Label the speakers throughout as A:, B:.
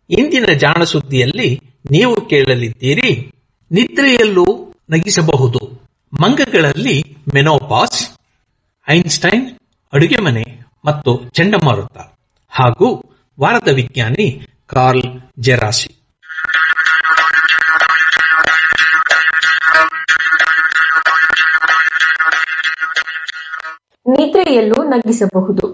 A: ಇಂದಿನ ಜಾಣ ಸುದ್ದಿಯಲ್ಲಿ ನೀವು ಕೇಳಲಿದ್ದೀರಿ ನಿದ್ರೆಯಲ್ಲೂ ನಗಿಸಬಹುದು ಮಂಗಗಳಲ್ಲಿ ಮೆನೋಪಾಸ್ ಐನ್ಸ್ಟೈನ್ ಅಡುಗೆ ಮನೆ ಮತ್ತು ಚಂಡಮಾರುತ ಹಾಗೂ ವಾರದ ವಿಜ್ಞಾನಿ ಕಾರ್ಲ್ ಜೆರಾಸಿ
B: ನಿದ್ರೆಯಲ್ಲೂ ನಗಿಸಬಹುದು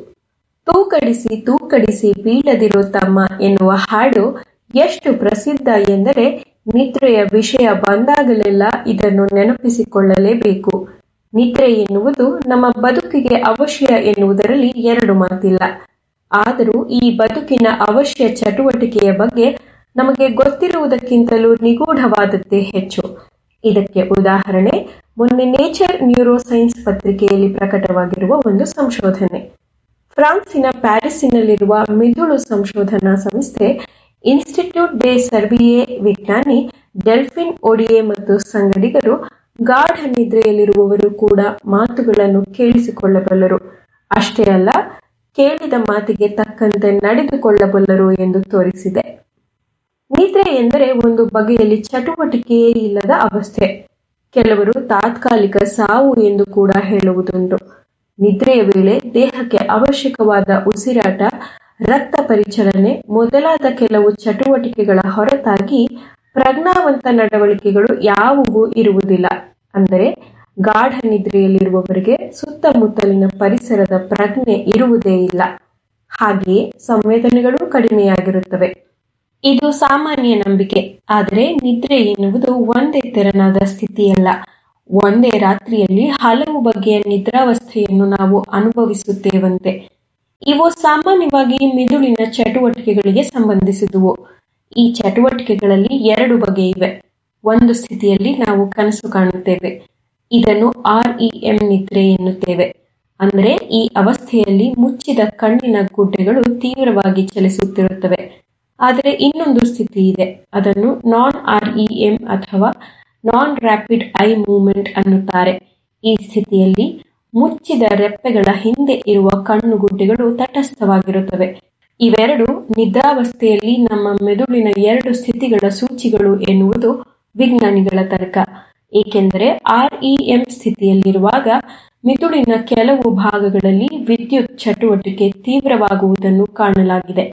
B: ತೂಕಡಿಸಿ ತೂಕಡಿಸಿ ಬೀಳದಿರೋ ತಮ್ಮ ಎನ್ನುವ ಹಾಡು ಎಷ್ಟು ಪ್ರಸಿದ್ಧ ಎಂದರೆ ನಿದ್ರೆಯ ವಿಷಯ ಬಂದಾಗಲೆಲ್ಲ ಇದನ್ನು ನೆನಪಿಸಿಕೊಳ್ಳಲೇಬೇಕು ನಿದ್ರೆ ಎನ್ನುವುದು ನಮ್ಮ ಬದುಕಿಗೆ ಅವಶ್ಯ ಎನ್ನುವುದರಲ್ಲಿ ಎರಡು ಮಾತಿಲ್ಲ ಆದರೂ ಈ ಬದುಕಿನ ಅವಶ್ಯ ಚಟುವಟಿಕೆಯ ಬಗ್ಗೆ ನಮಗೆ ಗೊತ್ತಿರುವುದಕ್ಕಿಂತಲೂ ನಿಗೂಢವಾದದ್ದೇ ಹೆಚ್ಚು ಇದಕ್ಕೆ ಉದಾಹರಣೆ ಮೊನ್ನೆ ನೇಚರ್ ನ್ಯೂರೋಸೈನ್ಸ್ ಪತ್ರಿಕೆಯಲ್ಲಿ ಪ್ರಕಟವಾಗಿರುವ ಒಂದು ಸಂಶೋಧನೆ ಫ್ರಾನ್ಸಿನ ಪ್ಯಾರಿಸ್ಸಿನಲ್ಲಿರುವ ಮಿದುಳು ಸಂಶೋಧನಾ ಸಂಸ್ಥೆ ಇನ್ಸ್ಟಿಟ್ಯೂಟ್ ಡೆ ಸರ್ವಿಯೆ ವಿಜ್ಞಾನಿ ಡೆಲ್ಫಿನ್ ಒಡಿಯೆ ಮತ್ತು ಸಂಗಡಿಗರು ಗಾಢ ನಿದ್ರೆಯಲ್ಲಿರುವವರು ಕೂಡ ಮಾತುಗಳನ್ನು ಕೇಳಿಸಿಕೊಳ್ಳಬಲ್ಲರು ಅಷ್ಟೇ ಅಲ್ಲ ಕೇಳಿದ ಮಾತಿಗೆ ತಕ್ಕಂತೆ ನಡೆದುಕೊಳ್ಳಬಲ್ಲರು ಎಂದು ತೋರಿಸಿದೆ ನಿದ್ರೆ ಎಂದರೆ ಒಂದು ಬಗೆಯಲ್ಲಿ ಚಟುವಟಿಕೆಯೇ ಇಲ್ಲದ ಅವಸ್ಥೆ ಕೆಲವರು ತಾತ್ಕಾಲಿಕ ಸಾವು ಎಂದು ಕೂಡ ಹೇಳುವುದುಂಟು ನಿದ್ರೆಯ ವೇಳೆ ದೇಹಕ್ಕೆ ಅವಶ್ಯಕವಾದ ಉಸಿರಾಟ ರಕ್ತ ಪರಿಚಲನೆ ಮೊದಲಾದ ಕೆಲವು ಚಟುವಟಿಕೆಗಳ ಹೊರತಾಗಿ ಪ್ರಜ್ಞಾವಂತ ನಡವಳಿಕೆಗಳು ಯಾವುವೂ ಇರುವುದಿಲ್ಲ ಅಂದರೆ ಗಾಢ ನಿದ್ರೆಯಲ್ಲಿರುವವರಿಗೆ ಸುತ್ತಮುತ್ತಲಿನ ಪರಿಸರದ ಪ್ರಜ್ಞೆ ಇರುವುದೇ ಇಲ್ಲ ಹಾಗೆಯೇ ಸಂವೇದನೆಗಳೂ ಕಡಿಮೆಯಾಗಿರುತ್ತವೆ ಇದು ಸಾಮಾನ್ಯ ನಂಬಿಕೆ ಆದರೆ ನಿದ್ರೆ ಎನ್ನುವುದು ಒಂದೇ ತೆರನಾದ ಸ್ಥಿತಿಯಲ್ಲ ಒಂದೇ ರಾತ್ರಿಯಲ್ಲಿ ಹಲವು ಬಗೆಯ ನಿದ್ರಾವಸ್ಥೆಯನ್ನು ನಾವು ಅನುಭವಿಸುತ್ತೇವಂತೆ ಇವು ಸಾಮಾನ್ಯವಾಗಿ ಮಿದುಳಿನ ಚಟುವಟಿಕೆಗಳಿಗೆ ಸಂಬಂಧಿಸಿದುವು ಈ ಚಟುವಟಿಕೆಗಳಲ್ಲಿ ಎರಡು ಬಗೆ ಇವೆ ಒಂದು ಸ್ಥಿತಿಯಲ್ಲಿ ನಾವು ಕನಸು ಕಾಣುತ್ತೇವೆ ಇದನ್ನು ಆರ್ ಇ ಎಂ ನಿದ್ರೆ ಎನ್ನುತ್ತೇವೆ ಅಂದರೆ ಈ ಅವಸ್ಥೆಯಲ್ಲಿ ಮುಚ್ಚಿದ ಕಣ್ಣಿನ ಗುಡ್ಡೆಗಳು ತೀವ್ರವಾಗಿ ಚಲಿಸುತ್ತಿರುತ್ತವೆ ಆದರೆ ಇನ್ನೊಂದು ಸ್ಥಿತಿ ಇದೆ ಅದನ್ನು ನಾನ್ ಆರ್ ಇ ಎಂ ಅಥವಾ ನಾನ್ ರ್ಯಾಪಿಡ್ ಐ ಮೂವ್ಮೆಂಟ್ ಅನ್ನುತ್ತಾರೆ ಈ ಸ್ಥಿತಿಯಲ್ಲಿ ಮುಚ್ಚಿದ ರೆಪ್ಪೆಗಳ ಹಿಂದೆ ಇರುವ ಕಣ್ಣುಗುಡ್ಡೆಗಳು ತಟಸ್ಥವಾಗಿರುತ್ತವೆ ಇವೆರಡು ನಿದ್ರಾವಸ್ಥೆಯಲ್ಲಿ ನಮ್ಮ ಮೆದುಳಿನ ಎರಡು ಸ್ಥಿತಿಗಳ ಸೂಚಿಗಳು ಎನ್ನುವುದು ವಿಜ್ಞಾನಿಗಳ ತರ್ಕ ಏಕೆಂದರೆ ಆರ್ ಇ ಎಂ ಸ್ಥಿತಿಯಲ್ಲಿರುವಾಗ ಮಿದುಳಿನ ಕೆಲವು ಭಾಗಗಳಲ್ಲಿ ವಿದ್ಯುತ್ ಚಟುವಟಿಕೆ ತೀವ್ರವಾಗುವುದನ್ನು ಕಾಣಲಾಗಿದೆ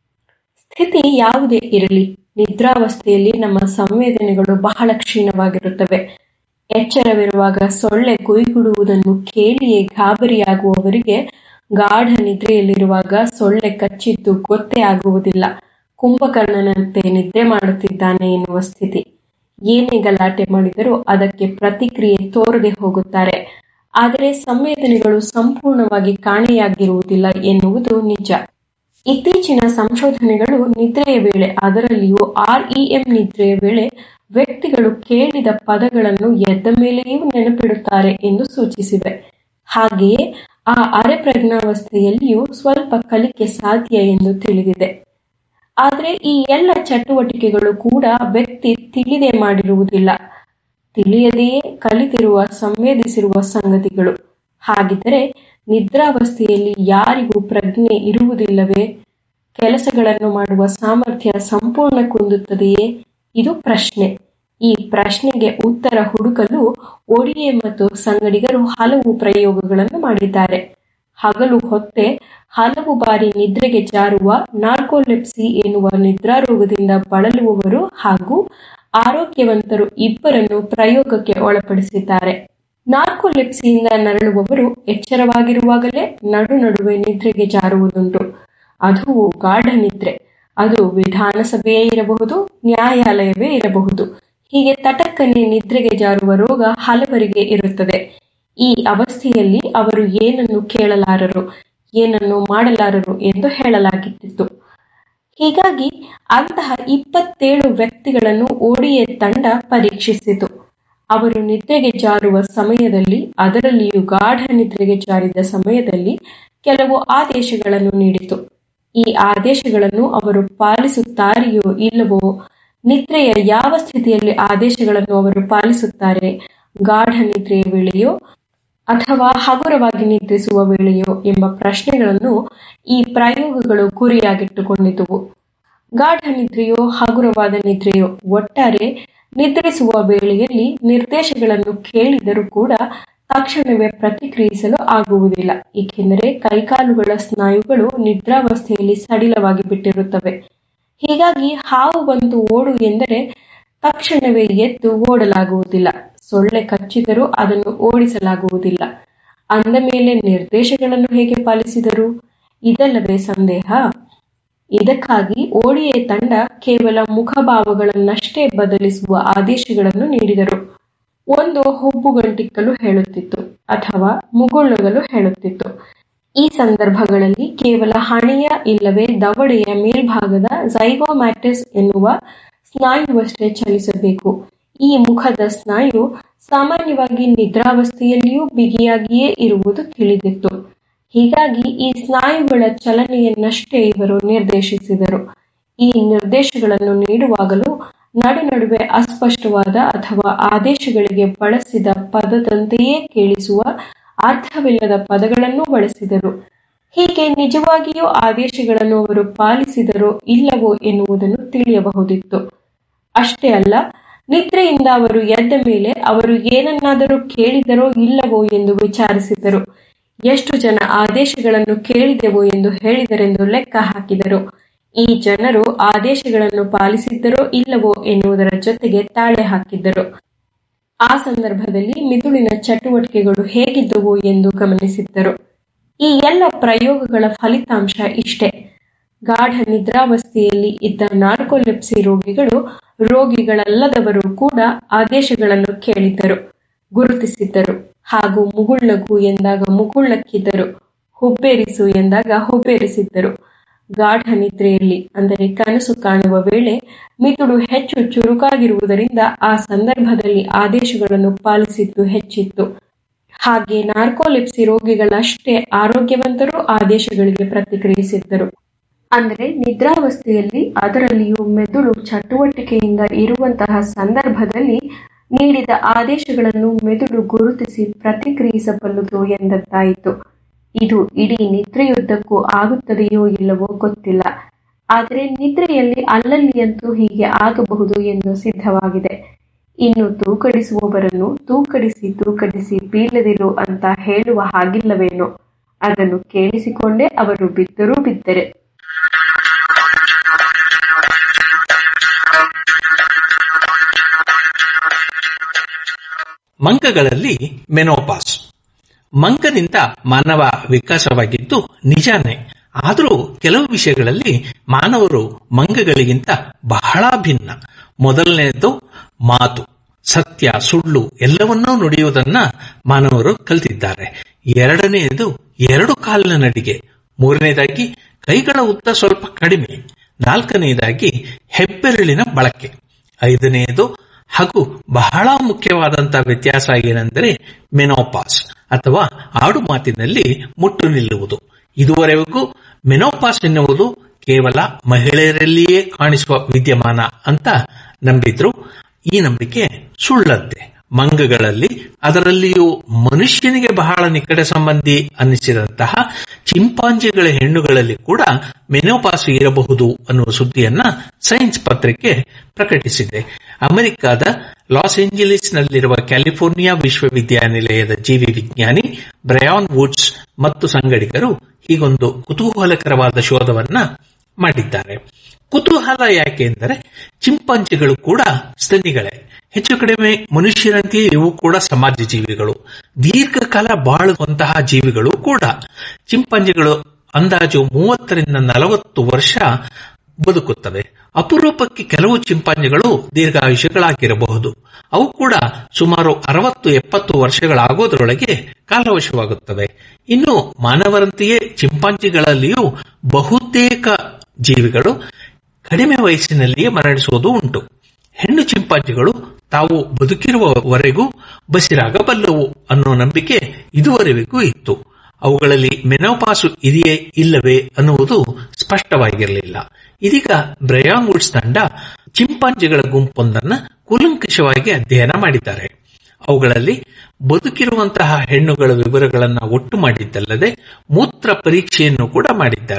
B: ಸ್ಥಿತಿ ಯಾವುದೇ ಇರಲಿ ನಿದ್ರಾವಸ್ಥೆಯಲ್ಲಿ ನಮ್ಮ ಸಂವೇದನೆಗಳು ಬಹಳ ಕ್ಷೀಣವಾಗಿರುತ್ತವೆ ಎಚ್ಚರವಿರುವಾಗ ಸೊಳ್ಳೆ ಗುಯ್ಗುಡುವುದನ್ನು ಕೇಳಿಯೇ ಗಾಬರಿಯಾಗುವವರಿಗೆ ಗಾಢ ನಿದ್ರೆಯಲ್ಲಿರುವಾಗ ಸೊಳ್ಳೆ ಕಚ್ಚಿದ್ದು ಗೊತ್ತೇ ಆಗುವುದಿಲ್ಲ ಕುಂಭಕರ್ಣನಂತೆ ನಿದ್ರೆ ಮಾಡುತ್ತಿದ್ದಾನೆ ಎನ್ನುವ ಸ್ಥಿತಿ ಏನೇ ಗಲಾಟೆ ಮಾಡಿದರೂ ಅದಕ್ಕೆ ಪ್ರತಿಕ್ರಿಯೆ ತೋರದೆ ಹೋಗುತ್ತಾರೆ ಆದರೆ ಸಂವೇದನೆಗಳು ಸಂಪೂರ್ಣವಾಗಿ ಕಾಣೆಯಾಗಿರುವುದಿಲ್ಲ ಎನ್ನುವುದು ನಿಜ ಇತ್ತೀಚಿನ ಸಂಶೋಧನೆಗಳು ನಿದ್ರೆಯ ವೇಳೆ ಅದರಲ್ಲಿಯೂ ಆರ್ ಇ ಎಂ ನಿದ್ರೆಯ ವೇಳೆ ವ್ಯಕ್ತಿಗಳು ಕೇಳಿದ ಪದಗಳನ್ನು ಎದ್ದ ಮೇಲೆಯೂ ನೆನಪಿಡುತ್ತಾರೆ ಎಂದು ಸೂಚಿಸಿವೆ ಹಾಗೆಯೇ ಆ ಅರೆ ಪ್ರಜ್ಞಾವಸ್ಥೆಯಲ್ಲಿಯೂ ಸ್ವಲ್ಪ ಕಲಿಕೆ ಸಾಧ್ಯ ಎಂದು ತಿಳಿದಿದೆ ಆದರೆ ಈ ಎಲ್ಲ ಚಟುವಟಿಕೆಗಳು ಕೂಡ ವ್ಯಕ್ತಿ ತಿಳಿದೇ ಮಾಡಿರುವುದಿಲ್ಲ ತಿಳಿಯದೆಯೇ ಕಲಿತಿರುವ ಸಂವೇದಿಸಿರುವ ಸಂಗತಿಗಳು ಹಾಗಿದ್ದರೆ ನಿದ್ರಾವಸ್ಥೆಯಲ್ಲಿ ಯಾರಿಗೂ ಪ್ರಜ್ಞೆ ಇರುವುದಿಲ್ಲವೇ ಕೆಲಸಗಳನ್ನು ಮಾಡುವ ಸಾಮರ್ಥ್ಯ ಸಂಪೂರ್ಣ ಕುಂದುತ್ತದೆಯೇ ಇದು ಪ್ರಶ್ನೆ ಈ ಪ್ರಶ್ನೆಗೆ ಉತ್ತರ ಹುಡುಕಲು ಒಡಿಯೆ ಮತ್ತು ಸಂಗಡಿಗರು ಹಲವು ಪ್ರಯೋಗಗಳನ್ನು ಮಾಡಿದ್ದಾರೆ ಹಗಲು ಹೊತ್ತೆ ಹಲವು ಬಾರಿ ನಿದ್ರೆಗೆ ಜಾರುವ ನಾರ್ಕೋಲೆಪ್ಸಿ ಎನ್ನುವ ನಿದ್ರಾರೋಗದಿಂದ ಬಳಲುವವರು ಹಾಗೂ ಆರೋಗ್ಯವಂತರು ಇಬ್ಬರನ್ನು ಪ್ರಯೋಗಕ್ಕೆ ಒಳಪಡಿಸಿದ್ದಾರೆ ನಾರ್ಕೋಲೆಪ್ಸಿಯಿಂದ ನರಳುವವರು ಎಚ್ಚರವಾಗಿರುವಾಗಲೇ ನಡು ನಡುವೆ ನಿದ್ರೆಗೆ ಜಾರುವುದುಂಟು ಅದು ಗಾಢ ನಿದ್ರೆ ಅದು ವಿಧಾನಸಭೆಯೇ ಇರಬಹುದು ನ್ಯಾಯಾಲಯವೇ ಇರಬಹುದು ಹೀಗೆ ತಟಕ್ಕನೆ ನಿದ್ರೆಗೆ ಜಾರುವ ರೋಗ ಹಲವರಿಗೆ ಇರುತ್ತದೆ ಈ ಅವಸ್ಥೆಯಲ್ಲಿ ಅವರು ಏನನ್ನು ಕೇಳಲಾರರು ಏನನ್ನು ಮಾಡಲಾರರು ಎಂದು ಹೇಳಲಾಗಿತ್ತು ಹೀಗಾಗಿ ಅಂತಹ ಇಪ್ಪತ್ತೇಳು ವ್ಯಕ್ತಿಗಳನ್ನು ಓಡಿಎ ತಂಡ ಪರೀಕ್ಷಿಸಿತು ಅವರು ನಿದ್ರೆಗೆ ಜಾರುವ ಸಮಯದಲ್ಲಿ ಅದರಲ್ಲಿಯೂ ಗಾಢ ನಿದ್ರೆಗೆ ಜಾರಿದ ಸಮಯದಲ್ಲಿ ಕೆಲವು ಆದೇಶಗಳನ್ನು ನೀಡಿತು ಈ ಆದೇಶಗಳನ್ನು ಅವರು ಪಾಲಿಸುತ್ತಾರೆಯೋ ಇಲ್ಲವೋ ನಿದ್ರೆಯ ಯಾವ ಸ್ಥಿತಿಯಲ್ಲಿ ಆದೇಶಗಳನ್ನು ಅವರು ಪಾಲಿಸುತ್ತಾರೆ ಗಾಢ ನಿದ್ರೆಯ ವೇಳೆಯೋ ಅಥವಾ ಹಗುರವಾಗಿ ನಿದ್ರಿಸುವ ವೇಳೆಯೋ ಎಂಬ ಪ್ರಶ್ನೆಗಳನ್ನು ಈ ಪ್ರಯೋಗಗಳು ಗುರಿಯಾಗಿಟ್ಟುಕೊಂಡಿದ್ದುವು ಗಾಢ ನಿದ್ರೆಯೋ ಹಗುರವಾದ ನಿದ್ರೆಯೋ ಒಟ್ಟಾರೆ ನಿದ್ರಿಸುವ ವೇಳೆಯಲ್ಲಿ ನಿರ್ದೇಶಗಳನ್ನು ಕೇಳಿದರೂ ಕೂಡ ತಕ್ಷಣವೇ ಪ್ರತಿಕ್ರಿಯಿಸಲು ಆಗುವುದಿಲ್ಲ ಏಕೆಂದರೆ ಕೈಕಾಲುಗಳ ಸ್ನಾಯುಗಳು ನಿದ್ರಾವಸ್ಥೆಯಲ್ಲಿ ಸಡಿಲವಾಗಿ ಬಿಟ್ಟಿರುತ್ತವೆ ಹೀಗಾಗಿ ಹಾವು ಬಂತು ಓಡು ಎಂದರೆ ತಕ್ಷಣವೇ ಎದ್ದು ಓಡಲಾಗುವುದಿಲ್ಲ ಸೊಳ್ಳೆ ಕಚ್ಚಿದರೂ ಅದನ್ನು ಓಡಿಸಲಾಗುವುದಿಲ್ಲ ಅಂದ ಮೇಲೆ ನಿರ್ದೇಶಗಳನ್ನು ಹೇಗೆ ಪಾಲಿಸಿದರು ಇದಲ್ಲವೇ ಸಂದೇಹ ಇದಕ್ಕಾಗಿ ಓಡಿಎ ತಂಡ ಕೇವಲ ಮುಖಭಾವಗಳನ್ನಷ್ಟೇ ಬದಲಿಸುವ ಆದೇಶಗಳನ್ನು ನೀಡಿದರು ಒಂದು ಹುಬ್ಬುಗಂಟಿಕ್ಕಲು ಹೇಳುತ್ತಿತ್ತು ಅಥವಾ ಮುಗುಳುಗಲು ಹೇಳುತ್ತಿತ್ತು ಈ ಸಂದರ್ಭಗಳಲ್ಲಿ ಕೇವಲ ಹಣೆಯ ಇಲ್ಲವೇ ದವಡೆಯ ಮೇಲ್ಭಾಗದ ಝೈಗೋಮ್ಯಾಟಿಸ್ ಎನ್ನುವ ಸ್ನಾಯುವಷ್ಟೇ ಚಲಿಸಬೇಕು ಈ ಮುಖದ ಸ್ನಾಯು ಸಾಮಾನ್ಯವಾಗಿ ನಿದ್ರಾವಸ್ಥೆಯಲ್ಲಿಯೂ ಬಿಗಿಯಾಗಿಯೇ ಇರುವುದು ತಿಳಿದಿತ್ತು ಹೀಗಾಗಿ ಈ ಸ್ನಾಯುಗಳ ಚಲನೆಯನ್ನಷ್ಟೇ ಇವರು ನಿರ್ದೇಶಿಸಿದರು ಈ ನಿರ್ದೇಶಗಳನ್ನು ನೀಡುವಾಗಲೂ ನಡು ನಡುವೆ ಅಸ್ಪಷ್ಟವಾದ ಅಥವಾ ಆದೇಶಗಳಿಗೆ ಬಳಸಿದ ಪದದಂತೆಯೇ ಕೇಳಿಸುವ ಅರ್ಥವಿಲ್ಲದ ಪದಗಳನ್ನು ಬಳಸಿದರು ಹೀಗೆ ನಿಜವಾಗಿಯೂ ಆದೇಶಗಳನ್ನು ಅವರು ಪಾಲಿಸಿದರೋ ಇಲ್ಲವೋ ಎನ್ನುವುದನ್ನು ತಿಳಿಯಬಹುದಿತ್ತು ಅಷ್ಟೇ ಅಲ್ಲ ನಿದ್ರೆಯಿಂದ ಅವರು ಎದ್ದ ಮೇಲೆ ಅವರು ಏನನ್ನಾದರೂ ಕೇಳಿದರೋ ಇಲ್ಲವೋ ಎಂದು ವಿಚಾರಿಸಿದರು ಎಷ್ಟು ಜನ ಆದೇಶಗಳನ್ನು ಕೇಳಿದೆವು ಎಂದು ಹೇಳಿದರೆಂದು ಲೆಕ್ಕ ಹಾಕಿದರು ಈ ಜನರು ಆದೇಶಗಳನ್ನು ಪಾಲಿಸಿದ್ದರೋ ಇಲ್ಲವೋ ಎನ್ನುವುದರ ಜೊತೆಗೆ ತಾಳೆ ಹಾಕಿದ್ದರು ಆ ಸಂದರ್ಭದಲ್ಲಿ ಮಿದುಳಿನ ಚಟುವಟಿಕೆಗಳು ಹೇಗಿದ್ದವು ಎಂದು ಗಮನಿಸಿದ್ದರು ಈ ಎಲ್ಲ ಪ್ರಯೋಗಗಳ ಫಲಿತಾಂಶ ಇಷ್ಟೇ ಗಾಢ ನಿದ್ರಾವಸ್ಥೆಯಲ್ಲಿ ಇದ್ದ ನಾರ್ಕೋಲೆಪ್ಸಿ ರೋಗಿಗಳು ರೋಗಿಗಳಲ್ಲದವರು ಕೂಡ ಆದೇಶಗಳನ್ನು ಕೇಳಿದ್ದರು ಗುರುತಿಸಿದ್ದರು ಹಾಗೂ ಮುಗುಳ್ನಗು ಎಂದಾಗ ಮುಗುಳ್ಳಕ್ಕಿದ್ದರು ಹುಬ್ಬೇರಿಸು ಎಂದಾಗ ಹುಬ್ಬೇರಿಸಿದ್ದರು ಗಾಢ ನಿದ್ರೆಯಲ್ಲಿ ಅಂದರೆ ಕನಸು ಕಾಣುವ ವೇಳೆ ಮಿದುಳು ಹೆಚ್ಚು ಚುರುಕಾಗಿರುವುದರಿಂದ ಆ ಸಂದರ್ಭದಲ್ಲಿ ಆದೇಶಗಳನ್ನು ಪಾಲಿಸಿದ್ದು ಹೆಚ್ಚಿತ್ತು ಹಾಗೆ ನಾರ್ಕೋಲಿಪ್ಸಿ ರೋಗಿಗಳಷ್ಟೇ ಆರೋಗ್ಯವಂತರು ಆದೇಶಗಳಿಗೆ ಪ್ರತಿಕ್ರಿಯಿಸಿದ್ದರು ಅಂದರೆ ನಿದ್ರಾವಸ್ಥೆಯಲ್ಲಿ ಅದರಲ್ಲಿಯೂ ಮೆದುಳು ಚಟುವಟಿಕೆಯಿಂದ ಇರುವಂತಹ ಸಂದರ್ಭದಲ್ಲಿ ನೀಡಿದ ಆದೇಶಗಳನ್ನು ಮೆದುಳು ಗುರುತಿಸಿ ಪ್ರತಿಕ್ರಿಯಿಸಬಲ್ಲದು ಎಂದದ್ದಾಯಿತು ಇದು ಇಡೀ ನಿದ್ರೆಯುದ್ದಕ್ಕೂ ಆಗುತ್ತದೆಯೋ ಇಲ್ಲವೋ ಗೊತ್ತಿಲ್ಲ ಆದರೆ ನಿದ್ರೆಯಲ್ಲಿ ಅಲ್ಲಲ್ಲಿಯಂತೂ ಹೀಗೆ ಆಗಬಹುದು ಎಂದು ಸಿದ್ಧವಾಗಿದೆ ಇನ್ನು ತೂಕಡಿಸುವವರನ್ನು ತೂಕಡಿಸಿ ತೂಕಡಿಸಿ ಬೀಳದಿರು ಅಂತ ಹೇಳುವ ಹಾಗಿಲ್ಲವೇನೋ ಅದನ್ನು ಕೇಳಿಸಿಕೊಂಡೇ ಅವರು ಬಿದ್ದರೂ ಬಿದ್ದರೆ
A: ಮಂಗಗಳಲ್ಲಿ ಮೆನೋಪಾಸ್ ಮಂಗನಿಂದ ಮಾನವ ವಿಕಾಸವಾಗಿದ್ದು ನಿಜಾನೇ ಆದರೂ ಕೆಲವು ವಿಷಯಗಳಲ್ಲಿ ಮಾನವರು ಮಂಗಗಳಿಗಿಂತ ಬಹಳ ಭಿನ್ನ ಮೊದಲನೆಯದು ಮಾತು ಸತ್ಯ ಸುಳ್ಳು ಎಲ್ಲವನ್ನೂ ನುಡಿಯುವುದನ್ನ ಮಾನವರು ಕಲಿತಿದ್ದಾರೆ ಎರಡನೆಯದು ಎರಡು ಕಾಲಿನ ನಡಿಗೆ ಮೂರನೇದಾಗಿ ಕೈಗಳ ಉದ್ದ ಸ್ವಲ್ಪ ಕಡಿಮೆ ನಾಲ್ಕನೆಯದಾಗಿ ಹೆಬ್ಬೆರಳಿನ ಬಳಕೆ ಐದನೆಯದು ಹಾಗೂ ಬಹಳ ಮುಖ್ಯವಾದಂತಹ ವ್ಯತ್ಯಾಸ ಏನೆಂದರೆ ಮೆನೋಪಾಸ್ ಅಥವಾ ಆಡು ಮಾತಿನಲ್ಲಿ ಮುಟ್ಟು ನಿಲ್ಲುವುದು ಇದುವರೆಗೂ ಮೆನೋಪಾಸ್ ಎನ್ನುವುದು ಕೇವಲ ಮಹಿಳೆಯರಲ್ಲಿಯೇ ಕಾಣಿಸುವ ವಿದ್ಯಮಾನ ಅಂತ ನಂಬಿದ್ರು ಈ ನಂಬಿಕೆ ಸುಳ್ಳದ್ದೆ ಮಂಗಗಳಲ್ಲಿ ಅದರಲ್ಲಿಯೂ ಮನುಷ್ಯನಿಗೆ ಬಹಳ ನಿಕಟ ಸಂಬಂಧಿ ಅನ್ನಿಸಿದಂತಹ ಚಿಂಪಾಂಜಿಗಳ ಹೆಣ್ಣುಗಳಲ್ಲಿ ಕೂಡ ಮೆನೋಪಾಸ್ ಇರಬಹುದು ಅನ್ನುವ ಸುದ್ದಿಯನ್ನ ಸೈನ್ಸ್ ಪತ್ರಿಕೆ ಪ್ರಕಟಿಸಿದೆ ಅಮೆರಿಕದ ಲಾಸ್ ಏಂಜಲೀಸ್ನಲ್ಲಿರುವ ಕ್ಯಾಲಿಫೋರ್ನಿಯಾ ವಿಶ್ವವಿದ್ಯಾನಿಲಯದ ಜೀವಿ ವಿಜ್ಞಾನಿ ಬ್ರಯಾನ್ ವುಡ್ಸ್ ಮತ್ತು ಸಂಗಡಿಗರು ಹೀಗೊಂದು ಕುತೂಹಲಕರವಾದ ಶೋಧವನ್ನ ಮಾಡಿದ್ದಾರೆ ಕುತೂಹಲ ಯಾಕೆ ಎಂದರೆ ಚಿಂಪಾಂಜಿಗಳು ಕೂಡ ಸ್ತನಿಗಳೇ ಹೆಚ್ಚು ಕಡಿಮೆ ಮನುಷ್ಯರಂತೆಯೇ ಇವು ಕೂಡ ಸಮಾಜ ಜೀವಿಗಳು ದೀರ್ಘಕಾಲ ಬಾಳುವಂತಹ ಜೀವಿಗಳು ಕೂಡ ಚಿಂಪಾಂಜಿಗಳು ಅಂದಾಜು ಮೂವತ್ತರಿಂದ ನಲವತ್ತು ವರ್ಷ ಬದುಕುತ್ತವೆ ಅಪರೂಪಕ್ಕೆ ಕೆಲವು ಚಿಂಪಾಂಜಿಗಳು ದೀರ್ಘಾಯುಷ್ಯಗಳಾಗಿರಬಹುದು ಅವು ಕೂಡ ಸುಮಾರು ಅರವತ್ತು ಎಪ್ಪತ್ತು ವರ್ಷಗಳಾಗೋದ್ರೊಳಗೆ ಕಾಲವಶವಾಗುತ್ತವೆ ಇನ್ನು ಮಾನವರಂತೆಯೇ ಚಿಂಪಾಂಜಿಗಳಲ್ಲಿಯೂ ಬಹುತೇಕ ಜೀವಿಗಳು ಕಡಿಮೆ ವಯಸ್ಸಿನಲ್ಲಿಯೇ ಮರಣಿಸುವುದು ಉಂಟು ಹೆಣ್ಣು ಚಿಂಪಾಂಜಿಗಳು ತಾವು ಬದುಕಿರುವವರೆಗೂ ಬಸಿರಾಗಬಲ್ಲವು ಅನ್ನೋ ನಂಬಿಕೆ ಇದುವರೆಗೂ ಇತ್ತು ಅವುಗಳಲ್ಲಿ ಮೆನೋಪಾಸು ಇದೆಯೇ ಇಲ್ಲವೇ ಅನ್ನುವುದು ಸ್ಪಷ್ಟವಾಗಿರಲಿಲ್ಲ ಇದೀಗ ಬ್ರಯಾನ್ ವುಡ್ಸ್ ತಂಡ ಚಿಂಪಾಂಜಿಗಳ ಗುಂಪೊಂದನ್ನು ಕೂಲಂಕಷವಾಗಿ ಅಧ್ಯಯನ ಮಾಡಿದ್ದಾರೆ ಅವುಗಳಲ್ಲಿ ಬದುಕಿರುವಂತಹ ಹೆಣ್ಣುಗಳ ವಿವರಗಳನ್ನು ಒಟ್ಟು ಮಾಡಿದ್ದಲ್ಲದೆ ಮೂತ್ರ ಪರೀಕ್ಷೆಯನ್ನು ಕೂಡ ಮಾಡಿದ್ದಾರೆ